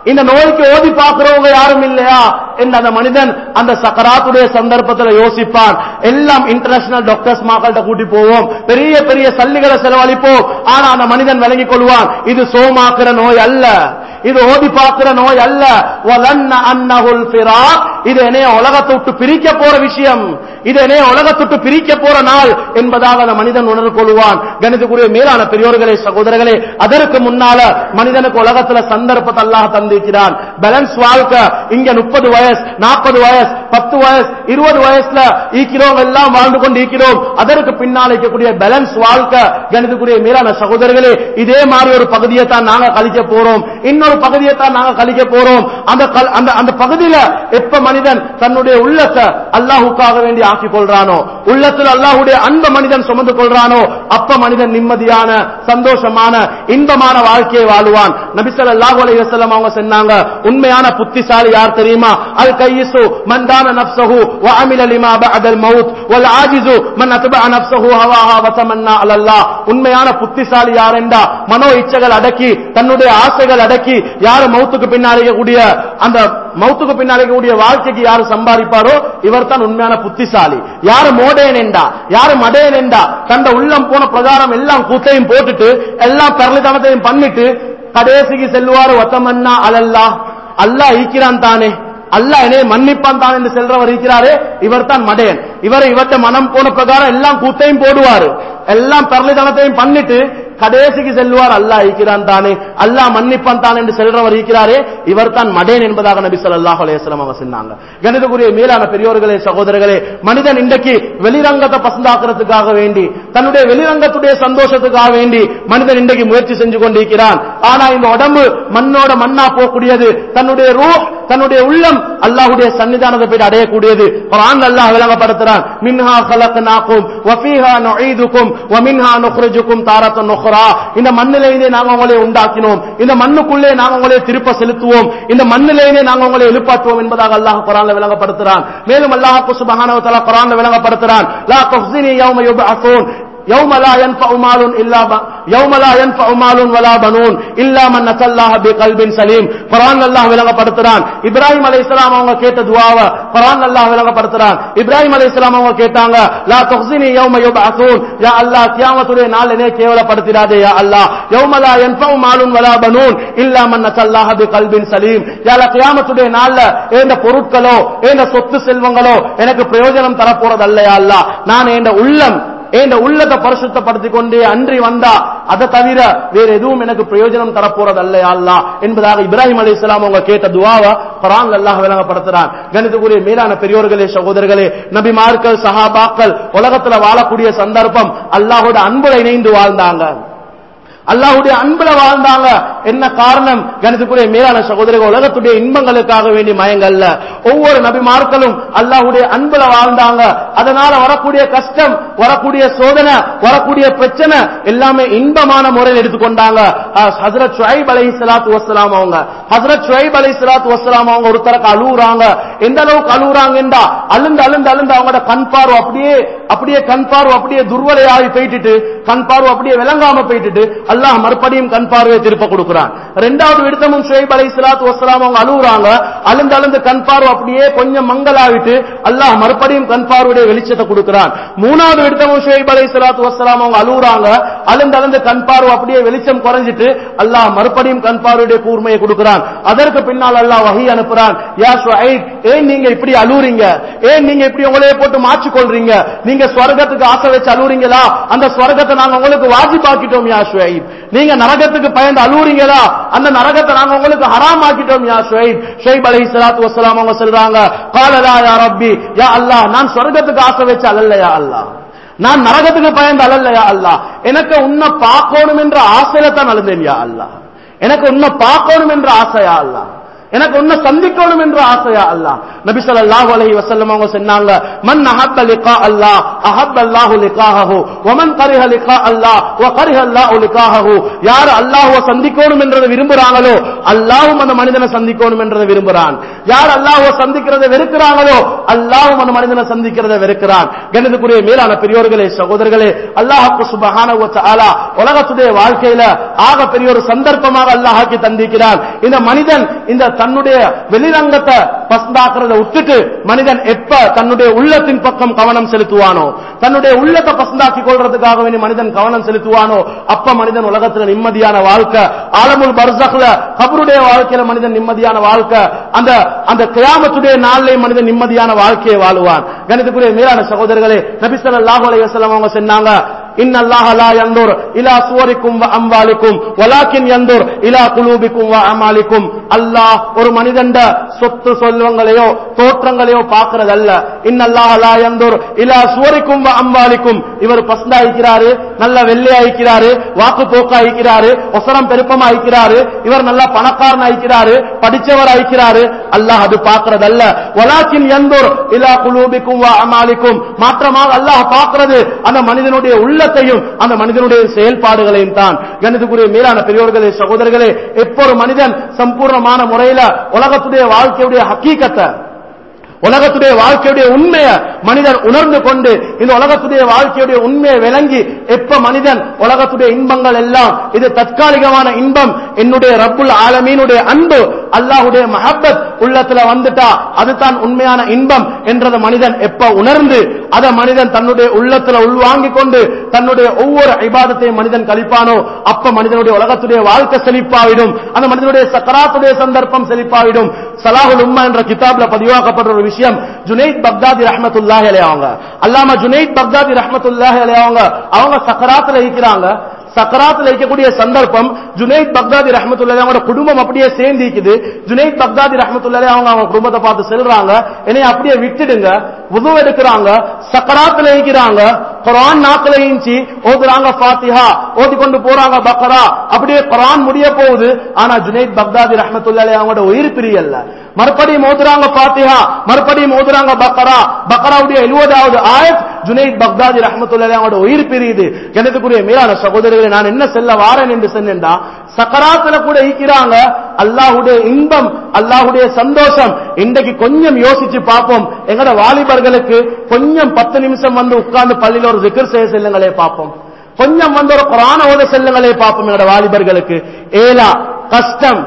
இந்த நோய்க்கு ஓதி பார்க்கிறவங்க யாரும் இல்லையா என்று அந்த மனிதன் அந்த சக்கராத்துடைய சந்தர்ப்பத்துல யோசிப்பான் எல்லாம் இன்டர்நேஷனல் டாக்டர்ஸ் மக்கள்கிட்ட கூட்டி போவோம் பெரிய பெரிய சல்லிகளை செலவழிப்போம் ஆனா அந்த மனிதன் விளங்கிக் கொள்வான் இது சோமாக்குற நோய் அல்ல இது ஓதி பார்க்கிற நோய் அல்ல வலன்ன அன்னஹுல் ஃபிராக் இது என்னைய உலகத்தை விட்டு பிரிக்க போற விஷயம் இது என்னைய உலகத்தை விட்டு பிரிக்க போற நாள் என்பதாக அந்த மனிதன் உணர்வு கொள்வான் கணிதக்குரிய மேலான பெரியோர்களே சகோதரர்களே அதற்கு முன்னால மனிதனுக்கு உலகத்துல சந்தர்ப்பத்தை அல்லாஹ் தந்திருக்கிறான் பேலன்ஸ் வாழ்க்கை இங்க முப்பது வயசு நாற்பது வயசு பத்து வயசு இருபது வயசுல ஈக்கிறோம் எல்லாம் வாழ்ந்து கொண்டு ஈக்கிறோம் அதற்கு பின்னால் இருக்கக்கூடிய பேலன்ஸ் வாழ்க்கை கணிதக்குரிய மேலான சகோதரர்களே இதே மாதிரி ஒரு பகுதியை தான் நாங்க கழிக்க போறோம் இன்னொரு பகுதியை தான் நாங்க கழிக்க போறோம் அந்த கல்- அந்த அந்த பகுதியில எப்ப மனிதன் தன்னுடைய உள்ளத்தை அல்லாஹுக்காக வேண்டி ஆக்கிக் கொள்றானோ உள்ளத்தில் அல்லாஹுடைய அன்ப மனிதன் சுமந்து கொள்றானோ அப்ப மனிதன் நிம்மதியான சந்தோஷமான இன்பமான வாழ்க்கையை வாழுவான் நபிசல் அல்லாஹு அலைஹி வஸல்லம் அவங்க சொன்னாங்க உண்மையான புத்திசாலி யார் தெரியுமா அல் கையிசு மன் தான நஃப்ஸஹு வ அமில லிமா பஅதல் மவுத் வல் ஆஜிசு மன் அத்பஅ நஃப்ஸஹு ஹவாஹா வ தமன்னா அலல்லாஹ் உண்மையான புத்திசாலி யார் என்றா மனோ இச்சைகள் அடக்கி தன்னுடைய ஆசைகள் அடக்கி யார் மௌத்துக்கு பின்னால் இருக்கக்கூடிய அந்த மௌத்துக்கு பின்னால் இருக்கக்கூடிய வாழ்க்கைக்கு யாரு சம்பாதிப்பாரோ இவர் தான் உண்மையான புத்திசாலி யாரு மோடேன் என்றா யாரு மடேன் என்றா கண்ட உள்ளம் போன பிரகாரம் எல்லாம் கூத்தையும் போட்டுட்டு எல்லாம் பரலிதனத்தையும் பண்ணிட்டு கடைசிக்கு செல்வாரு ஒத்தமன்னா அலல்லா அல்லாஹ் ஈக்கிறான் தானே அல்லாஹ் என்னை மன்னிப்பான் தான் என்று செல்றவர் இருக்கிறாரே இவர் தான் மடையன் இவர் இவர்ட்ட மனம் போன பிரகாரம் எல்லாம் கூத்தையும் போடுவாரு எல்லாம் பரலிதனத்தையும் பண்ணிட்டு கடைசிக்கு செல்வார் அல்லாஹ் இருக்கிறான் தானே அல்லாஹ் மன்னிப்பான் தான் என்று செல்றவர் இருக்கிறாரே இவர் தான் மடேன் என்பதாக நபி ஸல்லல்லாஹு அலைஹி வஸல்லம் அவங்க சொன்னாங்க கணிதக்குரிய மேலான பெரியோர்களே சகோதரர்களே மனிதன் இன்றைக்கு வெளிரங்கத்தை பசந்தாக்குறதுக்காக வேண்டி தன்னுடைய வெளிரங்கத்துடைய சந்தோஷத்துக்காக வேண்டி மனிதன் இன்றைக்கு முயற்சி செஞ்சு கொண்டிருக்கிறான் ஆனா இந்த உடம்பு மண்ணோட மண்ணா போகக்கூடியது தன்னுடைய ரூ தன்னுடைய உள்ளம் அல்லாஹ்வுடைய சன்னிதானத்தை போய் அடையக்கூடியது குர்ஆன் அல்லாஹ் விளங்கப்படுத்துறான் மின்ஹா கலக்னாக்கும் வஃபீஹா நுஈதுக்கும் வமின்ஹா நுக்ரிஜுக்கும் தாரத்தன் நுக்ரா இந்த மண்ணிலேயே நாங்க உங்களை உண்டாக்கினோம் இந்த மண்ணுக்குள்ளே நாங்க உங்களை திருப்ப செலுத்துவோம் இந்த மண்ணிலேயே நாங்க உங்களை எழுப்பாற்றுவோம் என்பதாக அல்லாஹ் குர்ஆன்ல விளங்கப்படுத்துறான் மேலும் அல்லாஹ் சுப்ஹானஹு வ தஆலா குர்ஆன்ல விளங்கப்படுத்துறான் லா துஹ்ஸினி யௌம யுபஅஸூன் يوم لا ينفع مال الا ب... يوم لا ينفع مال ولا بنون الا من اتى الله بقلب سليم குர்ஆன் அல்லாஹ் விளங்கப்படுத்துறான் இப்ராஹிம் அலைஹிஸ்ஸலாம் அவங்க கேட்ட துஆவ குர்ஆன் அல்லாஹ் விளங்கப்படுத்துறான் இப்ராஹிம் அலைஹிஸ்ஸலாம் அவங்க கேட்டாங்க லா துஹ்ஸினி யௌம யுபஅஸூன் யா அல்லாஹ் கியாமத்துடைய நாள் என்னை கேவலப்படுத்திடாதே யா அல்லாஹ் யௌம லா யன்ஃபஉ மாலுன் வலா பனூன் இல்லா மன் அத்தா அல்லாஹ் பிகல்பின் சலீம் யா அல்லாஹ் கியாமத்துடைய நாள்ல ஏந்த பொருட்களோ ஏந்த சொத்து செல்வங்களோ எனக்கு பிரயோஜனம் தரப்போறது அல்ல யா அல்லாஹ் நான் ஏந்த உள்ளம் என் உள்ளத்தை பரிசுத்தப்படுத்திக் கொண்டே அன்றி வந்தா அதை தவிர வேற எதுவும் எனக்கு பிரயோஜனம் தரப்போறது அல்ல அல்லா என்பதாக இப்ராஹிம் அலி இஸ்லாம் அவங்க கேட்ட துவாவை குரான் அல்லாஹ் விளங்கப்படுத்துறான் கணிதக்குரிய மேலான பெரியோர்களே சகோதரர்களே நபிமார்கள் சஹாபாக்கள் உலகத்துல வாழக்கூடிய சந்தர்ப்பம் அல்லாஹோட அன்புல இணைந்து வாழ்ந்தாங்க அல்லாஹ்வுடைய அன்புல வாழ்ந்தாங்க என்ன காரணம் கணிதக்குரிய மேலான சகோதரர்கள் உலகத்துடைய இன்பங்களுக்காக வேண்டி மயங்கல்ல ஒவ்வொரு நபிமார்களும் அல்லாஹ்வுடைய அன்புல வாழ்ந்தாங்க அதனால வரக்கூடிய கஷ்டம் வரக்கூடிய சோதனை வரக்கூடிய பிரச்சனை எல்லாமே இன்பமான முறையில் எடுத்துக்கொண்டாங்க ஹசரத் ஷுஐப் அலை சலாத்து வசலாம் அவங்க ஹசரத் ஷுஐப் அலை சலாத்து வசலாம் அவங்க ஒருத்தருக்கு அழுகுறாங்க எந்த அளவுக்கு அழுகுறாங்கன்றா அழுந்து அழுந்து அழுந்து அவங்களோட கண் பார்வை அப்படியே அப்படியே கண் பார்வை அப்படியே துர்வலையாகி போயிட்டுட்டு கண் பார்வை அப்படியே விளங்காம போயிட்டுட்டு அல்லாஹ் மறுபடியும் கண் பார்வையை திருப்ப கொடுக்கிறான் ரெண்டாவது விடுத்தமும் ஷுவைப் அலை சலாத்து வசலாம் அவங்க அழுகுறாங்க அழுந்து அழுந்து கண் பார்வை அப்படியே கொஞ்சம் மங்கலாவிட்டு அல்லாஹ் மறுபடியும் கண் பார்வையுடைய வெளிச்சத்தை கொடுக்கிறான் மூணாவது விடுத்தமும் ஷுவைப் அலை சலாத்து வசலாம் அவங்க அழுகுறாங்க அழுந்து அழுந்து கண் பார்வை அப்படியே வெளிச்சம் குறைஞ்சிட்டு அல்லாஹ் மறுபடியும் கண் பார்வையுடைய கூர்மையை கொடுக்கிறான் அதற்கு பின்னால் அல்லாஹ் வகை அனுப்புறான் யா ஷுஐப் ஏன் நீங்க இப்படி அழுறீங்க ஏன் நீங்க இப்படி உங்களையே போட்டு மாற்றிக் கொள்றீங்க நீங்க ஸ்வர்க்கத்துக்கு ஆசை வச்சு அழுறீங்களா அந்த ஸ்வர்க்கத்தை நாங்க உங்களுக்கு வாஜிபாக்கிட்டோம் யா ஷுஐப் நீங்க நரகத்துக்கு பயந்து அழுவுறீங்களா அந்த நரகத்தை நாங்க உங்களுக்கு ஹராம் ஆக்கிட்டோம் யா ஷுஐப் ஷுஐப் அலைஹி ஸலாத்து வஸலாம் அவங்க சொல்றாங்க காலலா யா ரப்பி யா அல்லாஹ் நான் ஸ்வர்க்கத்துக்கு ஆசை வச்சு அழல்ல யா அல்லாஹ் நான் நரகத்துக்கு பயந்து அழல்ல யா அல்லாஹ் எனக்கு உன்னை பார்க்கணும் என்ற ஆசையில தான் அழுந்தேன் யா அல்லாஹ் எனக்கு உன்னை பார்க்கணும் என்ற ஆசையா அல்லாஹ் எனக்கு உன்னை சந்திக்கணும் என்ற ஆசையா அல்லாஹ் நபி ஸல்லல்லாஹு அலைஹி வஸல்லம் அவங்க சொன்னாங்க மன் அஹப்ப லிகா அல்லாஹ் அஹப்ப அல்லாஹு லிகாஹு வமன் கரிஹ லிகா அல்லாஹ் வ கரிஹ அல்லாஹு லிகாஹு யார் அல்லாஹ்வை சந்திக்கணும் என்றதை விரும்புறாங்களோ அல்லாஹ்வும் அந்த மனிதனை சந்திக்கணும் என்றதை விரும்புறான் யார் அல்லாஹ்வை சந்திக்கிறதை வெறுக்கிறாங்களோ அல்லாஹ்வும் அந்த மனிதனை சந்திக்கிறதை வெறுக்கிறான் கணிதக்குரிய மேலான பெரியோர்களே சகோதரர்களே அல்லாஹ்வுக்கு சுபஹானஹு வ தஆலா உலகத்துடைய வாழ்க்கையில ஆக பெரிய ஒரு சந்தர்ப்பமாக அல்லாஹாக்கி தந்திக்கிறான் இந்த மனிதன் இந்த தன்னுடைய வெளிரங்கத்தை பசந்தாக்குறத விட்டுட்டு மனிதன் எப்ப தன்னுடைய உள்ளத்தின் பக்கம் கவனம் செலுத்துவானோ தன்னுடைய உள்ளத்தை பசந்தாக்கி கொள்றதுக்காக வேண்டி மனிதன் கவனம் செலுத்துவானோ அப்ப மனிதன் உலகத்துல நிம்மதியான வாழ்க்கை ஆலமுல் பர்சக்ல கபருடைய வாழ்க்கையில மனிதன் நிம்மதியான வாழ்க்கை அந்த அந்த கியாமத்துடைய நாளிலே மனிதன் நிம்மதியான வாழ்க்கையை வாழுவான் கணிதக்குரிய மேலான சகோதரர்களே நபி ஸல்லல்லாஹு அலைஹி வஸல்லம் அவங்க சொன்னாங்க إن الله لا ينظر إلى صوركم وأموالكم ولكن ينظر إلى قلوبكم وأعمالكم அல்லாஹ் ஒரு மனிதண்ட சொத்து சொல்வங்களையோ தோற்றங்களையோ பார்க்கிறது அல்ல இன்னல்லாஹ் லா யந்தூர் இலா சுவரிக்கும் வ அம்வாலிக்கும் இவர் பசந்தா இருக்கிறாரு நல்ல வெள்ளையா இருக்கிறாரு வாக்கு போக்கா இருக்கிறாரு ஒசரம் பெருப்பமா இருக்கிறாரு இவர் நல்ல பணக்காரன் ஆயிக்கிறாரு படிச்சவர் ஆயிக்கிறாரு அல்லாஹ் அது பார்க்கிறது அல்ல வலாக்கின் யந்தூர் இலா குலூபிக்கும் வ அமாலிக்கும் மாற்றமாக அல்லாஹ் பார்க்கிறது அந்த மனிதனுடைய உள்ளத்தையும் அந்த மனிதனுடைய செயல்பாடுகளையும் தான் கணிதக்குரிய மேலான பெரியோர்களே சகோதரர்களே எப்போ ஒரு மனிதன் சம்பூர்ணமான முறையில உலகத்துடைய வாழ்க்கையுடைய ஹக்கீக்கத்தை உலகத்துடைய வாழ்க்கையுடைய உண்மையை மனிதன் உணர்ந்து கொண்டு இந்த உலகத்துடைய வாழ்க்கையுடைய உண்மையை விளங்கி எப்ப மனிதன் உலகத்துடைய இன்பங்கள் எல்லாம் இது தற்காலிகமான இன்பம் என்னுடைய ரப்புல் ஆலமீனுடைய அன்பு அல்லாஹுடைய மஹப்பத் உள்ளத்துல வந்துட்டா அதுதான் உண்மையான இன்பம் என்றதை மனிதன் எப்ப உணர்ந்து அதை மனிதன் தன்னுடைய உள்ளத்துல உள்வாங்கிக் கொண்டு தன்னுடைய ஒவ்வொரு ஐபாதத்தையும் மனிதன் கழிப்பானோ அப்ப மனிதனுடைய உலகத்துடைய வாழ்க்கை செழிப்பாவிடும் அந்த மனிதனுடைய சக்கராத்துடைய சந்தர்ப்பம் செழிப்பாவிடும் சலாஹுல் உம்மா என்ற கிதாப்ல பதிவாக்கப்படுற ஒரு விஷயம் ஜுனைத் பக்தாதி ரஹமத்துல்லாஹி அலைய அவங்க அல்லாம ஜுனைத் பக்தாதி ரஹமத்துல்லாஹி அலைய அவங்க அவங்க சக்கராத்துல இருக்கிறாங்க சக்கராத்துல இருக்கக்கூடிய சந்தர்ப்பம் ஜுனைத் பக்தாதி ரஹமத்துல்லாஹி அவங்களோட குடும்பம் அப்படியே சேர்ந்து இருக்குது ஜுனைத் பக்தாதி ரஹமத்துல்லாஹி அவங்க அவங்க குடும்பத்தை பார்த்து செல்றாங்க என்னைய அப்படியே விட்டுடுங்க உது எடுக்கிறாங்க சக்கராத்துல இருக்கிறாங்க குரான் நாக்கில இஞ்சி ஓதுறாங்க ஃபாத்திஹா ஓதி கொண்டு போறாங்க பக்கரா அப்படியே குரான் முடிய போகுது ஆனா ஜுனைத் பக்தாதி ரஹமத்துல்லாஹி அவங்களோட உயிர் பிரியல்ல மறுபடியும் ஓதுறாங்க ஃபாத்திஹா மறுபடியும் ஓதுறாங்க பக்கரா பக்கராவுடைய எழுபதாவது ஆயத் ஜுனைத் பக்தாதி ரஹமத்துல்லாஹி அவங்களோட உயிர் பிரியுது எனக்குரிய மேலான சகோதரர்களை நான் என்ன செல்ல வாரேன் என்று சொன்னேன்டா சக்கராத்துல கூட ஈக்கிறாங்க அல்லாஹுடைய இன்பம் அல்லாஹுடைய சந்தோஷம் இன்றைக்கு கொஞ்சம் யோசிச்சு பார்ப்போம் எங்கட வாலிபர்களுக்கு கொஞ்சம் பத்து நிமிஷம் வந்து உட்கார்ந்து பள்ளியில ஒரு ஜிக்கர் செய்ய செல்லுங்களே பார்ப்போம் கொஞ்சம் வந்து ஒரு குரான ஓத செல்லுங்களே பார்ப்போம் எங்கட வாலிபர்களுக்கு ஏலா கஷ்டம்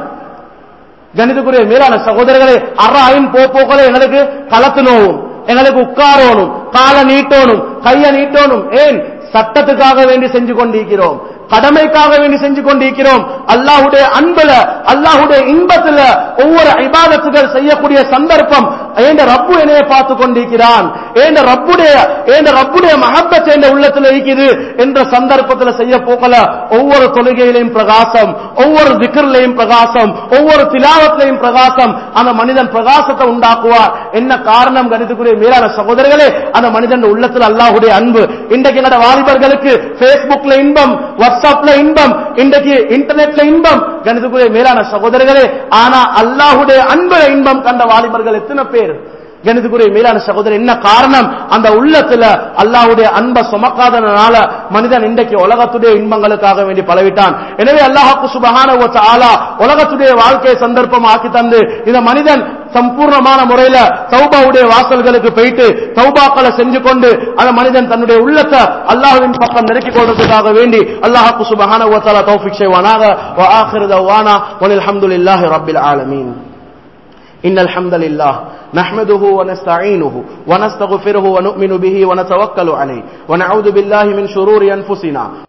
கணிதக்குரிய மேலான சகோதரர்களே அற ஐன் போக்கோக்களே எங்களுக்கு களத்து நோவும் எங்களுக்கு உட்காரோணும் காலை நீட்டோணும் கைய நீட்டோணும் ஏன் சட்டத்துக்காக வேண்டி செஞ்சு கொண்டிருக்கிறோம் கடமைக்காக வேண்டி செஞ்சு கொண்டிருக்கிறோம் அல்லாஹுடைய அன்புல அல்லாஹுடைய இன்பத்துல ஒவ்வொரு இபாதத்துகள் செய்யக்கூடிய சந்தர்ப்பம் ஏண்ட ரப்பு என்னைய பார்த்து கொண்டிருக்கிறான் ஏண்ட ரப்புடைய ஏண்ட ரப்புடைய மகப்பத் என்ற உள்ளத்துல இருக்குது என்ற சந்தர்ப்பத்துல செய்ய போகல ஒவ்வொரு தொழுகையிலையும் பிரகாசம் ஒவ்வொரு திக்கர்லையும் பிரகாசம் ஒவ்வொரு திலாவத்திலையும் பிரகாசம் அந்த மனிதன் பிரகாசத்தை உண்டாக்குவார் என்ன காரணம் கணித்துக்குரிய மேலான சகோதரர்களே அந்த மனிதன் உள்ளத்துல அல்லாஹுடைய அன்பு இன்றைக்கு என்னோட வாலிபர்களுக்கு பேஸ்புக்ல இன்பம் வாட்ஸ்அப்ல இன்பம் இன்றைக்கு இன்டர்நெட்ல இன்பம் கணிதக்குரிய மேலான சகோதரர்களே ஆனா அல்லாஹுடைய அன்புல இன்பம் கண்ட வாலிபர்கள் எத்தனை பேர் கணிதக்குரிய மேலான சகோதரர் என்ன காரணம் அந்த உள்ளத்துல அல்லாஹுடைய அன்பை சுமக்காதனால மனிதன் இன்றைக்கு உலகத்துடைய இன்பங்களுக்காக வேண்டி பழவிட்டான் எனவே அல்லாஹாக்கு சுபகான ஆலா உலகத்துடைய வாழ்க்கையை சந்தர்ப்பம் ஆக்கி தந்து இந்த மனிதன் சம்பூர்ணமான முறையில தௌபாவுடைய வாசல்களுக்கு போயிட்டு தௌபாக்களை செஞ்சு கொண்டு அந்த மனிதன் தன்னுடைய உள்ளத்தை அல்லாஹுவின் பக்கம் நெருக்கிக் கொள்றதுக்காக வேண்டி அல்லாஹாக்கு சுபகான தௌஃபிக் செய்வானாக وآخر دعوانا والحمد لله رب العالمين إن الحمد لله نحمده ونستعينه ونستغفره ونؤمن به ونتوكل عليه ونعوذ بالله من شرور أنفسنا